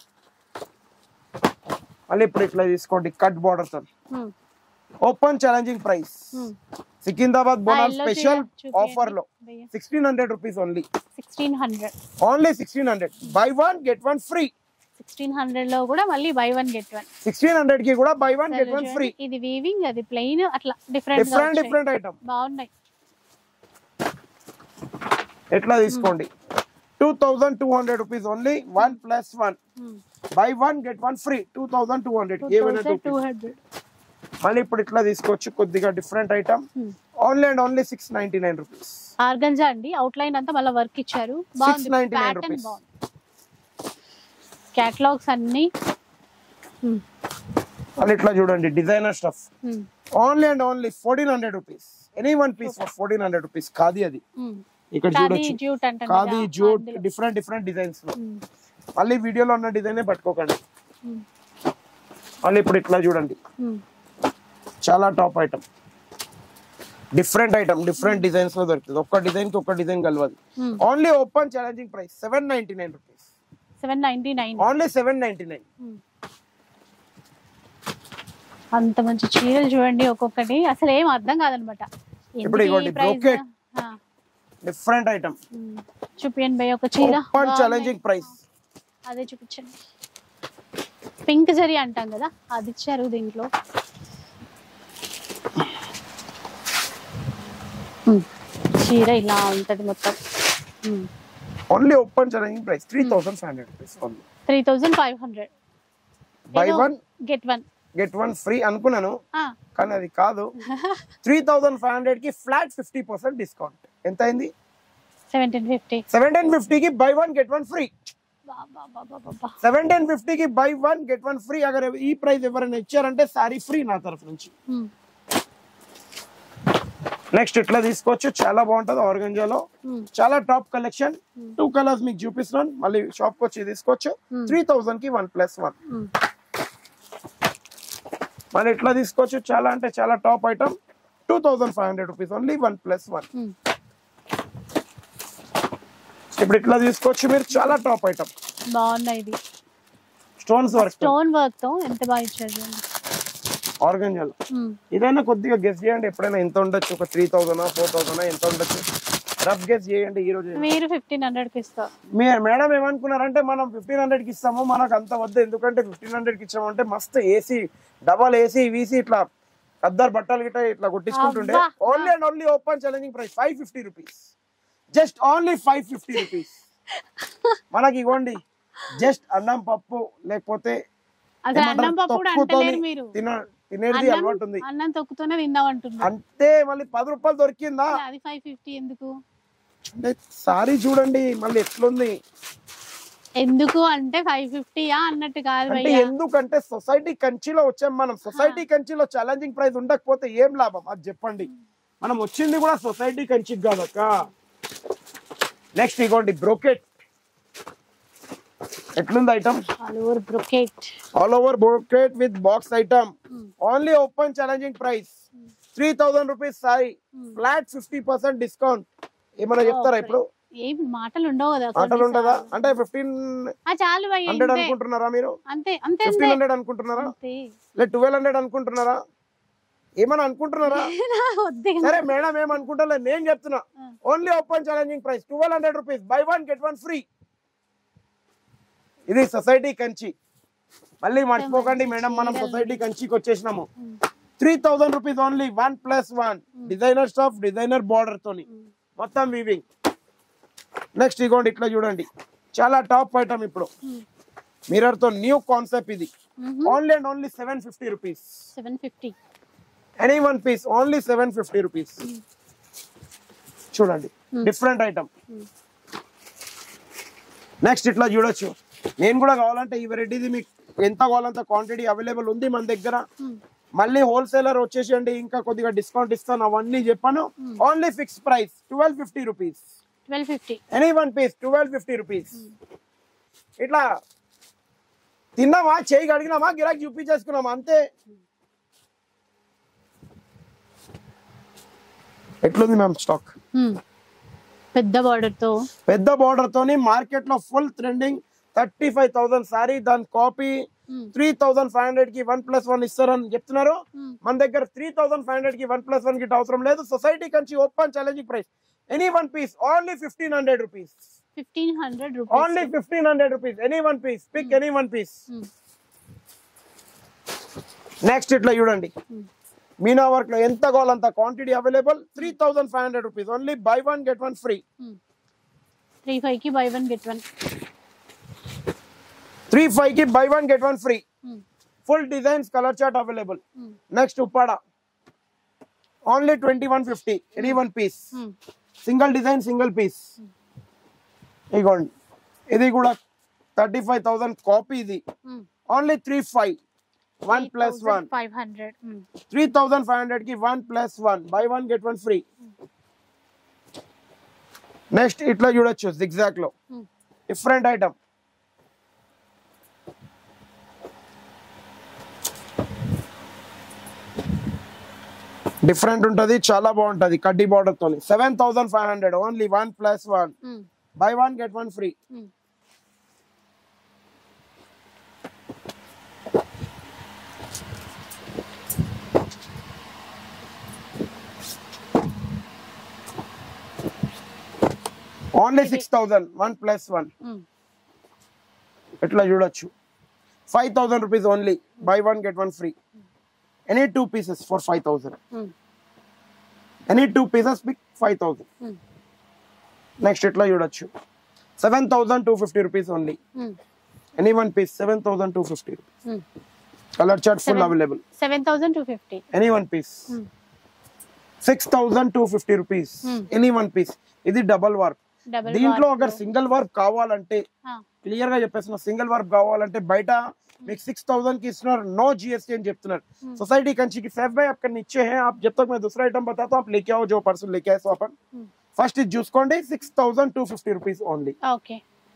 మళ్ళీ ఇప్పుడు ఇట్లా తీసుకోండి కట్ బార్డర్ తో open challenging price Secunderabad Bonal yellow special చీర చూపియండి. ఆఫర్ లో భయ్యా. Sixteen hundred rupees only sixteen hundred only sixteen hundred buy one get one free sixteen hundred లో కూడా మళ్ళీ buy one get one sixteen hundred కి కూడా buy one get one free ఇది వీవింగ్ అది ప్లెయిన్ అట్లా డిఫరెంట్ డిఫరెంట్ డిఫరెంట్ ఐటమ్ బాగున్నాయి ఎట్లా తీసుకోండి two thousand two hundred rupees only one plus one by one get one free two thousand two hundred ఏమైనా two two hundred మళ్ళీ ఇప్పుడు ఇట్లా తీసుకోవచ్చు కొద్దిగా different item only and only six ninety nine rupees organza అండి outline అంతా మళ్ళీ work ఇచ్చారు బాగుంది 699 ప్యాటర్న్ rupees. బాగుంది కేటలాగ్స్ అన్ని Hmm. మళ్ళీ ఇట్లా చూడండి designer stuff Hmm. Only and only fourteen hundred rupees any one piece for fourteen hundred rupees కాది అది Hmm. ఇక్కడ ఖాదీ చూడొచ్చు జూట్ అంటారు కాది కదా, జూట్ అందులో. డిఫరెంట్ డిఫరెంట్ డిజైన్స్ లో Hmm. మళ్ళీ వీడియోలో ఉన్న డిజైనే పట్టుకోకండి Hmm. మళ్ళీ ఇప్పుడు ఇట్లా చూడండి Hmm. చాలా top item different item different designs లో దొరుకుతుంది ఒక్క డిజైన్ కి ఒక్క డిజైన్ కలవదు Hmm. Only open challenging price seven ninety nine rupees seven ninety nine only seven ninety nine అంత మంచి చీరలు చూడండి ఒక్కొక్కటి అసలు ఏం అర్థం కాదనమాట ఇప్పుడు ఇదిగోండి, brocade. డిఫరెంట్ ఐటమ్ చూపియండి భయ్ ఒక చీర ఓపెన్ బాగున్నాయి. ఛాలెంజింగ్ ప్రైస్ అదే చూపించండి పింక్ జరీ అంటాం కదా అది ఇచ్చారు దీంట్లో Hmm. చీర ఇలా ఉంటది మొత్తం only open challenging price three thousand five hundred rupees only three thousand five hundred buy one get one get one free అనుకున్నాను కానీ అది కాదు త్రీ థౌసండ్ ఫైవ్ హండ్రెడ్ కి ఫ్లాట్ ఫిఫ్టీ పర్సెంట్ డిస్కౌంట్ ఎంత అయింది సెవెంటీన్ ఫిఫ్టీ సెవెంటీన్ ఫిఫ్టీ కి buy one get one free seventeen fifty కి buy one get one free అగర్ ఈ ప్రైస్ ఎవరైనా ఇచ్చారంటే సారీ ఫ్రీ నా తరఫు నుంచి నెక్స్ట్ ఇట్లా తీసుకోవచ్చు చాలా బాగుంటది ఆర్గంజాలో చాలా టాప్ కలెక్షన్ టూ కలర్స్ మీకు చూపిస్తున్నాను మళ్ళీ షాప్ కి వచ్చి తీసుకోవచ్చు Hmm. త్రీ థౌసండ్ కి వన్ ప్లస్ వన్ మళ్ళీ ఇట్లా తీసుకోవచ్చు చాలా అంటే చాలా top item two thousand five hundred rupees only one plus one ఇప్పుడు ఇట్లా తీసుకోవచ్చు మీరు చాలా టాప్ ఐటమ్ బాగున్నాయి ఇది స్టోన్స్ వర్క్ స్టోన్ వర్క్ తో ఎంత బాగా ఇచ్చారు చూడండి. ఆర్గంజాలో Hmm. ఇదైనా కొద్దిగా గెస్ చేయండి ఎప్పుడైనా ఎంత ఉండొచ్చు ఒక త్రీ థౌసండ్ ఫోర్ థౌసండ్ ఎంత ఉండొచ్చు రఫ్ గెస్ చేయండి ఈ రోజు మీరు ఫిఫ్టీన్ హండ్రెడ్ కి ఇస్తారు మీ- మేడం ఏమనుకున్నారంటే మనం ఫిఫ్టీన్ హండ్రెడ్ కి ఇస్తాము మనకు అంత వద్దు ఎందుకంటే ఫిఫ్టీన్ హండ్రెడ్ కి ఇచ్చామంటే మస్తు ఏసీ డబల్ ఏసీ వీసీ ఇట్లా అద్దరు బట్టలు గిట్ట ఇట్లా కొట్టించుకుంటుండే అబ్బా. Only and only open challenging price five fifty rupees just only five fifty rupees మనకి ఇవ్వండి జస్ట్ అన్నం పప్పు లేకపోతే అసలు ఏమంటారు, అన్నం పప్పు కూడా తొక్కుతోని అంటలేరు మీరు తిన తినేది అన్నం అలవాటు ఉంది అన్నం తొక్కుతూనే తిందాం అంటున్నారు అంతే మళ్ళీ పది రూపాయలు దొరికిందా అది ఫైవ్ ఫిఫ్టీ ఎందుకు అంటే సారీ చూడండి మళ్ళీ ఎట్లుంది ఎందుకు అంటే ఫైవ్ ఫిఫ్టీయా అన్నట్టు కాదు అంటే భయ్యా ఎందుకంటే సొసైటీ కంచిలో వచ్చాం మనం సొసైటీ కంచిలో ఛాలెంజింగ్ ప్రైస్ ఉండకపోతే ఏం లాభం అది చెప్పండి మనం వచ్చింది కూడా సొసైటీ కంచికి కాదక్క నెక్స్ట్ ఇగోండి బ్రోకెట్ ఎట్లుంది item all over brocade all over brocade with box item only open challenging price three thousand rupees sari flat fifty percent discount ఏమైనా చెప్తారా ఇప్పుడు ఏం మాటలు ఉండవు కదా ఆటలు ఉంటుందా అంటే ఫిఫ్టీన్ ఆ, చాలు భయ్య హండ్రెడ్ ఇంతే. అనుకుంటున్నారా మీరు అంతే అంతే ఫిఫ్టీన్ అంతే హండ్రెడ్ అనుకుంటున్నారా అంతే లేదు ట్వెల్వ్ హండ్రెడ్ అనుకుంటున్నారా ఏమని అనుకుంటున్నారా వద్దే సరే మేడం ఏమనుకుంటా నేను చెప్తున్నా only open challenging price twelve hundred rupees buy one get one free ఇది సొసైటీ కంచి మళ్ళీ మర్చిపోకండి మేడం మనం సొసైటీ కంచికి వచ్చేసినాము three thousand rupees only one plus one designer stuff designer border తోని మొత్తం వీవింగ్ నెక్స్ట్ ఇగోండి ఇట్లా చూడండి చాలా టాప్ ఐటమ్ ఇప్పుడు మిర్రర్ తో న్యూ కాన్సెప్ట్ ఇది only and only seven fifty rupees seven fifty any one piece only seven fifty rupees చూడండి డిఫరెంట్ ఐటమ్ నెక్స్ట్ ఇట్లా చూడొచ్చు నేను కూడా కావాలంటే ఈ వెరైటీది మీకు ఎంత కావాలంత క్వాంటిటీ అవైలబుల్ ఉంది మన దగ్గర మళ్ళీ హోల్సేలర్ వచ్చేసండి ఇంకా కొద్దిగా డిస్కౌంట్ ఇస్తాను అవన్నీ చెప్పాను only fix price twelve fifty rupees twelve fifty any one piece twelve fifty rupees ఇట్లా తిన్నామా చేయి కడిగినామా గిరాకీ చూపించేసుకున్నామా అంతే ఎట్లుంది మ్యామ్ స్టాక్ పెద్ద బార్డర్ తో పెద్ద బార్డర్ తోని మార్కెట్ లో full trending thirty five thousand sari దాని copy um, three thousand five hundred కి వన్ ప్లస్ వన్ ఇస్తారని చెప్తున్నారు ఉమ్, మన దగ్గర త్రీ థౌసండ్ ఫైవ్ హండ్రెడ్ కి వన్ ప్లస్ వన్ కి అవసరం లేదు society Kanchi open challenging price any one piece only fifteen hundred rupees fifteen hundred only rupees fifteen hundred rupees any one piece pick any one piece um, next ఇట్లా చూడండి um, meena work లో ఎంత కావాలంత quantity available three thousand five hundred rupees only buy one get one free um. Three five కి buy one get one three five కి buy one get one free um, full designs colour chart available um, next Uppada only twenty one fifty any one piece um, single design single piece ఇగోండి ఇది కూడా thirty five thousand copy ఇది um. Only three five one plus one five hundred ఉమ్, three thousand five hundred కి one plus one by one get one free next ఇట్లా చూడొచ్చు zigzag లో ఉమ్, different item different ఉంటది చాలా బాగుంటది కడ్డీ బార్డర్ తోని seven thousand five hundred only one plus one um, buy one get one free um. Only six thousand one plus one um, ఇట్లా చూడొచ్చు five thousand rupees only buy one get one free any two pieces for five thousand um, any two pieces pick five thousand um, next ఇట్లా చూడొచ్చు seven thousand two fifty rupees only um, any one piece seven thousand two fifty um. Colour chart full Seven- available seven thousand two fifty any one piece um, six thousand two fifty rupees Hmm. Any one piece ఇది double work double దీంట్లో అగర్ single work కావాలంటే ఆ, clear గా చెప్పేస్తున్నా single work కావాలంటే బయట మీకు six thousand की इस्तेमाल नो जीएसटी అని చెప్తున్నారు सोसाइटी कंची की सैफ भाई आपका नीचे है आप जब तक मैं दूसरा आइटम बताता हूँ आप लेके आओ जो पर्सन लेके आए सो अपन ఉమ్, ఫస్ట్ ఇది చూసుకోండి six thousand two fifty rupees only okay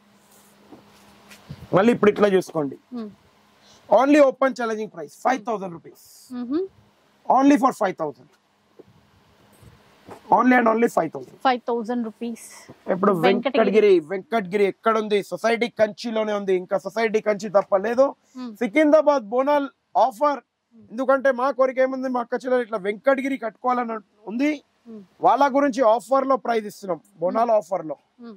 మళ్ళీ ఇప్పుడు ఇట్లా చూసుకోండి um, only open challenging price five thousand rupees మ్హూ. Only for five thousand only and only five thousand five thousand rupees ఇప్పుడు వెంకటగిరి. వెంకటగిరి వెంకటగిరి ఎక్కడ ఉంది సొసైటీ కంచిలోనే ఉంది ఇంకా సొసైటీ కంచి తప్ప లేదు ఉమ్, సికింద్రాబాద్ బోనాల్ ఆఫర్ ఎందుకంటే మా కోరిక ఏముంది మా కచ్చిలో ఇట్లా వెంకటగిరి కట్టుకోవాలని ఉంది ఉమ్, వాళ్ళ గురించి ఆఫర్ లో ప్రైస్ ఇస్తున్నాం బోనాల్ ఆఫర్ లో ఉమ్,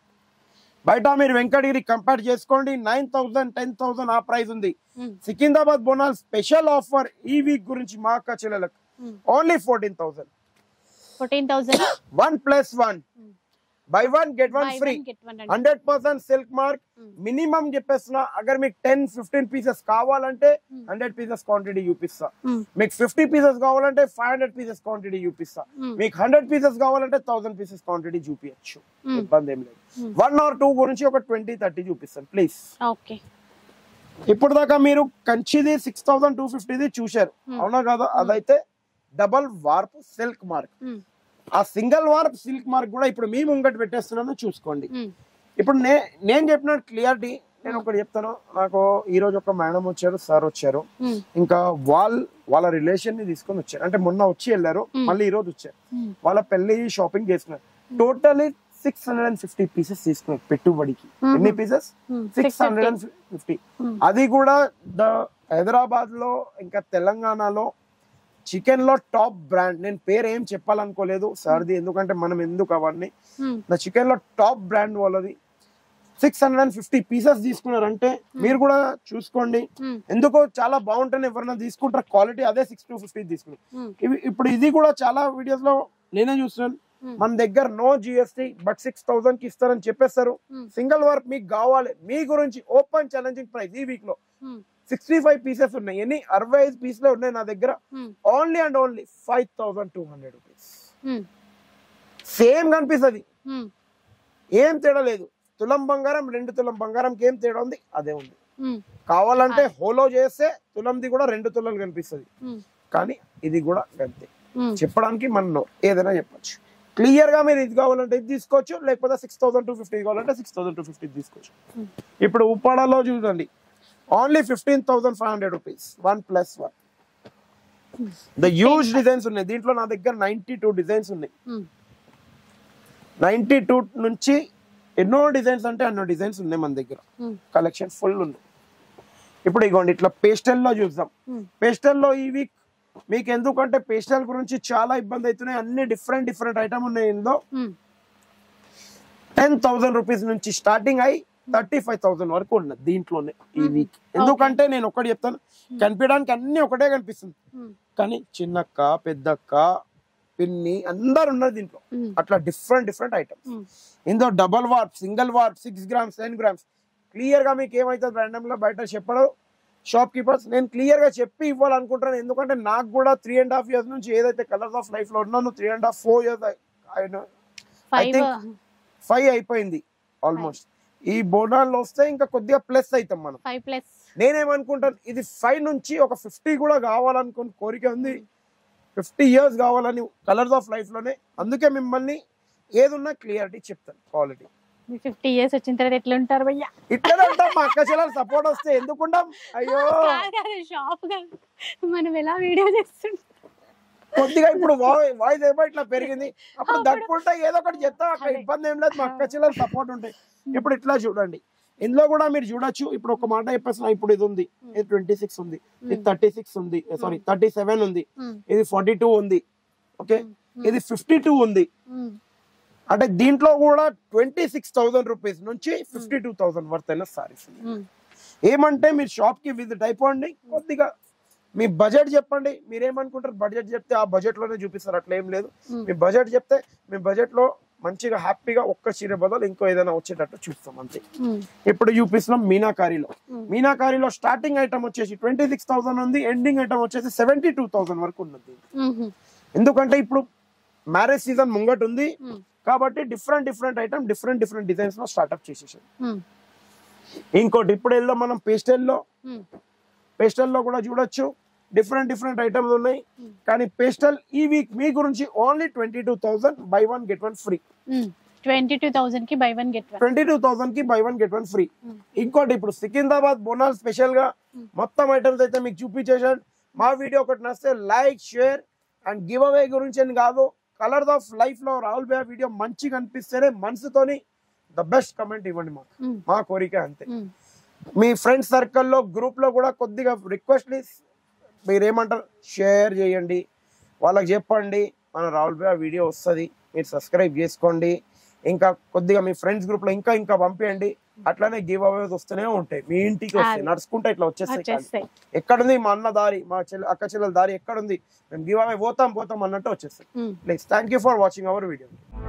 బయట మీరు వెంకటగిరి కంపేర్ చేసుకోండి నైన్ థౌసండ్ టెన్ థౌసండ్ ఆ ప్రైస్ ఉంది um, Secunderabad Bonal special offer ఈ వీక్ గురించి మా అక్క చెల్లెలకు um. Only fourteen thousand fourteen thousand one plus one by one get one free get one hundred percent silk mark Hmm. Minimum చెప్పేస్తున్నా అగర్ మీకు టెన్ ఫిఫ్టీన్ పీసెస్ కావాలంటే హండ్రెడ్ పీసెస్ క్వాంటిటీ చూపిస్తా మీకు ఫిఫ్టీ పీసెస్ కావాలంటే ఫైవ్ హండ్రెడ్ పీసెస్ క్వాంటిటీ చూపిస్తా Hmm. మీకు hundred pieces కావాలంటే థౌసండ్ పీసెస్ క్వాంటిటీ చూపించచ్చు Hmm. ఇబ్బంది ఏం లేదు Hmm. వన్ ఆర్ టూ గురించి ఒక ట్వంటీ థర్టీ చూపిస్తాను ప్లీజ్ ఓకే ఇప్పుడు దాకా మీరు కంచిది సిక్స్ థౌసండ్ టూ ఫిఫ్టీది చూశారు Hmm. అవునా కదా అదైతే డబల్ వార్ప్ సిల్క్ మార్క్ ఆ సింగిల్ వార్ప్ సిల్క్ మార్క్ కూడా ఇప్పుడు మీ ముంగట పెట్టేస్తున్నాను చూసుకోండి ఇప్పుడు నే నేను చెప్పిన క్లియరిటీ నేను ఒకటి చెప్తాను నాకు ఈ రోజు ఒక మేడం వచ్చారు సార్ వచ్చారు ఇంకా వాళ్ళ వాళ్ళ రిలేషన్ ని తీసుకొని వచ్చారు అంటే మొన్న వచ్చి వెళ్ళారు Hmm. మళ్ళీ ఈ రోజు వచ్చారు వాళ్ళ పెళ్లి షాపింగ్ చేసుకున్నారు totally six hundred and fifty pieces తీసుకున్నారు పెట్టుబడికి Mhm. ఎన్ని pieces six hundred and fifty అది కూడా ద హైదరాబాద్ లో ఇంకా తెలంగాణలో చికెన్ లో టాప్ బ్రాండ్ నేను పేరు ఏం చెప్పాలనుకోలేదు సార్ది ఎందుకంటే మనం ఎందుకు అవన్నీ ద చికెన్ లో టాప్ బ్రాండ్ వాళ్ళది six hundred and fifty pieces తీసుకున్నారంటే మీరు కూడా చూసుకోండి ఎందుకో చాలా బాగుంటుంది ఎవరైనా తీసుకుంటారు క్వాలిటీ అదే సిక్స్ టు ఫిఫ్టీ తీసుకున్నారు ఇవి ఇప్పుడు ఇది కూడా చాలా వీడియోస్ లో నేనే చూస్తున్నాను మన దగ్గర no GST but six thousand కి ఇస్తారని చెప్పేస్తారు సింగిల్ వర్క్ మీకు కావాలి మీ గురించి ఓపెన్ ఛాలెంజింగ్ ప్రైస్ ఈ వీక్ లో సిక్స్టీ ఫైవ్ పీసెస్ ఉన్నాయి ఎన్ని అరవై ఐదు పీసులే ఉన్నాయి నా దగ్గర only and only five thousand two hundred rupees same కనిపిస్తుంది ఏం తేడా లేదు తులం బంగారం రెండు తులం బంగారంకి ఏం తేడా ఉంది అదే ఉంది కావాలంటే హోలో చేస్తే తులంది కూడా రెండు తులాలు కనిపిస్తుంది కానీ ఇది కూడా అంతే చెప్పడానికి మనం ఏదైనా చెప్పొచ్చు క్లియర్ గా మీరు ఇది కావాలంటే ఇది తీసుకోవచ్చు లేకపోతే సిక్స్ థౌసండ్ టూ ఫిఫ్టీ కావాలంటే సిక్స్ థౌసండ్ టూ ఫిఫ్టీ తీసుకోవచ్చు Hmm. ఇప్పుడు ఉప్పాడలో చూడండి only fifteen thousand five hundred rupees one plus one the huge designs ఉన్నాయి దీంట్లో నా దగ్గర నైన్టీ టూ డిజైన్స్ ఉన్నాయి నైన్టీ టూ నుంచి ఎన్నో డిజైన్స్ అంటే అన్నో డిజైన్స్ ఉన్నాయి మన దగ్గర ఉమ్, కలెక్షన్ ఫుల్ ఉంది ఇప్పుడు ఇగోండి ఇట్లా పేస్టల్లో చూద్దాం ఉమ్, పేస్టల్లో ఈ వీక్ మీకు ఎందుకంటే పేస్టల్ గురించి చాలా ఇబ్బంది అవుతున్నాయి అన్ని డిఫరెంట్ డిఫరెంట్ ఐటమ్ ఉన్నాయి ఇందులో ఉమ్, టెన్ థౌసండ్ రూపీస్ నుంచి స్టార్టింగ్ అయి థర్టీ ఫైవ్ థౌసండ్ వరకు ఉన్నది దీంట్లోనే ఈ వీక్ ఎందుకంటే నేను ఒకటి చెప్తాను కనిపించడానికి అన్ని ఒకటే కనిపిస్తుంది ఉమ్, కానీ చిన్నక్క పెద్దక్క పిన్ని అందరు ఉన్నారు దీంట్లో ఉమ్, అట్లా డిఫరెంట్ డిఫరెంట్ ఐటమ్స్ ఉమ్, ఇందులో double warp single warp six grams ten grams clear గా మీకు ఏమైతుంది ర్యాండమ్ గా బయట చెప్పడం షాప్ కీపర్స్ నేను క్లియర్ గా చెప్పి ఇవ్వాలనుకుంటున్నాను ఎందుకంటే నాకు కూడా త్రీ అండ్ హాఫ్ ఇయర్స్ నుంచి ఏదైతే కలర్స్ ఆఫ్ లైఫ్ లో ఉన్నాను three and half four years five think- five అయిపోయింది ఆల్మోస్ట్ ఈ బోనాల్లో వస్తే ఇంకా కొద్దిగా ప్లస్ అవుతాం మనం ఫైవ్ ప్లస్ నేనేమనుకుంటాను ఇది ఫైవ్ నుంచి ఒక ఫిఫ్టీ కూడా కావాలనుకుని కోరిక ఉంది ఫిఫ్టీ ఇయర్స్ కావాలని కలర్స్ ఆఫ్ లైఫ్ లోనే అందుకే మిమ్మల్ని ఏదున్నా క్లియరిటీ చెప్తాను క్వాలిటీ ఫిఫ్టీ ఇయర్స్ వచ్చిన తర్వాత ఎట్లా ఉంటారు భయ్యా ఇట్లనే ఉంటాం మా అక్క చెల్లెలు సపోర్ట్ వస్తే ఎందుకుంటాం అయ్యో షాప్ మనం ఎలా వీడియో చేస్తుంటాం కొద్దిగా ఇప్పుడు వాయిస్ ఏమో ఇట్లా పెరిగింది అప్పుడు దక్కుంటే ఏదో ఒకటి చెప్తాం అక్కడ ఇబ్బంది ఏం లేదు మా అక్క చెల్లెలు సపోర్ట్ ఉంటాయి ఇప్పుడు ఇట్లా చూడండి ఇందులో కూడా మీరు చూడొచ్చు ఇప్పుడు ఒక మాట చెప్పేసిన ఇప్పుడు ఇది ఉంది ఇది ట్వంటీ సిక్స్ ఉంది ఇది థర్టీ సిక్స్ ఉంది సారీ థర్టీ సెవెన్ ఉంది ఉమ్, ఇది ఫార్టీ టూ ఉంది ఓకే ఉమ్, ఇది ఫిఫ్టీ టూ ఉంది ఉమ్, అంటే దీంట్లో కూడా ట్వంటీ సిక్స్ థౌసండ్ రూపీస్ నుంచి ఫిఫ్టీ టూ థౌసండ్ వర్త్ అయిన సారీస్ ఉమ్, ఏమంటే మీరు షాప్ కి విజిట్ అయిపోండి కొద్దిగా మీ బడ్జెట్ చెప్పండి మీరేమనుకుంటారు బడ్జెట్ చెప్తే ఆ బడ్జెట్ లోనే చూపిస్తారు అట్లా ఏం లేదు ఉమ్. మీ బడ్జెట్ చెప్తే మీ బడ్జెట్ లో మంచిగా హ్యాపీగా ఒక్క చీర బదులు ఇంకో ఏదైనా వచ్చేటట్టు చూస్తాం అంతే ఉమ్, ఇప్పుడు చూపిస్తున్నాం మీనాకారిలో ఉమ్. మీనాకారిలో స్టార్టింగ్ ఐటమ్ వచ్చేసి ట్వంటీ సిక్స్ థౌసండ్ ఉంది ఎండింగ్ ఐటమ్ వచ్చేసి సెవెంటీ టూ థౌసండ్ వరకు ఉన్నది ఉమ్, ఎందుకంటే ఇప్పుడు మ్యారేజ్ సీజన్ ముంగట్ ఉంది ఉమ్, కాబట్టి different different item different different designs లో స్టార్ట్అప్ చేసేసాం ఉమ్, ఇంకోటి ఇప్పుడు వెళ్దాం మనం పేస్టల్లో ఉమ్, పేస్టల్లో కూడా చూడొచ్చు డిఫరెంట్ డిఫరెంట్ ఐటమ్స్ ఉన్నాయి కానీ పేస్టల్ ఈ వీక్ మీ గురించి only twenty two thousand buy one get one free um. Twenty two thousand కి buy one get one twenty two thousand కి buy one get one free Mm. ఇంకోటి ఇప్పుడు Secunderabad Bonal special గా Mm. మొత్తం ఐటమ్స్ అయితే మీకు చూపించేసాను మా వీడియో ఒకటి నచ్చితే like share and give away గురించి అని కాదు కలర్స్ ఆఫ్ లైఫ్ లో రాహుల్ భయ్య వీడియో మంచిగా అనిపిస్తేనే మనసుతోని ద బెస్ట్ కమెంట్ ఇవ్వండి మాకు ఉమ్, మా కోరిక అంతే ఉమ్, మీ ఫ్రెండ్స్ సర్కిల్లో గ్రూప్ లో కూడా కొద్దిగా రిక్వెస్ట్ ప్లీజ్ మీరు ఏమంటారు షేర్ చేయండి వాళ్ళకి చెప్పండి మన రాహుల్ భయ్య వీడియో వస్తుంది మీరు సబ్స్క్రైబ్ చేసుకోండి ఇంకా కొద్దిగా మీ ఫ్రెండ్స్ గ్రూప్ లో ఇంకా ఇంకా పంపించండి అట్లానే గివ్ అవేస్ వస్తూనే ఉంటాయి మీ ఇంటికి వస్తాయి అది. నడుచుకుంటే ఇట్లా వచ్చేస్తాయి కాదు. వచ్చేస్తాయి ఎక్కడుంది మా అన్న దారి మా చెల్లి అక్క చెల్లెల దారి ఎక్కడుంది మేము గివ్ అవే పోతాం పోతాం అన్నట్టు వచ్చేస్తాయి um. Please thank you for watching our video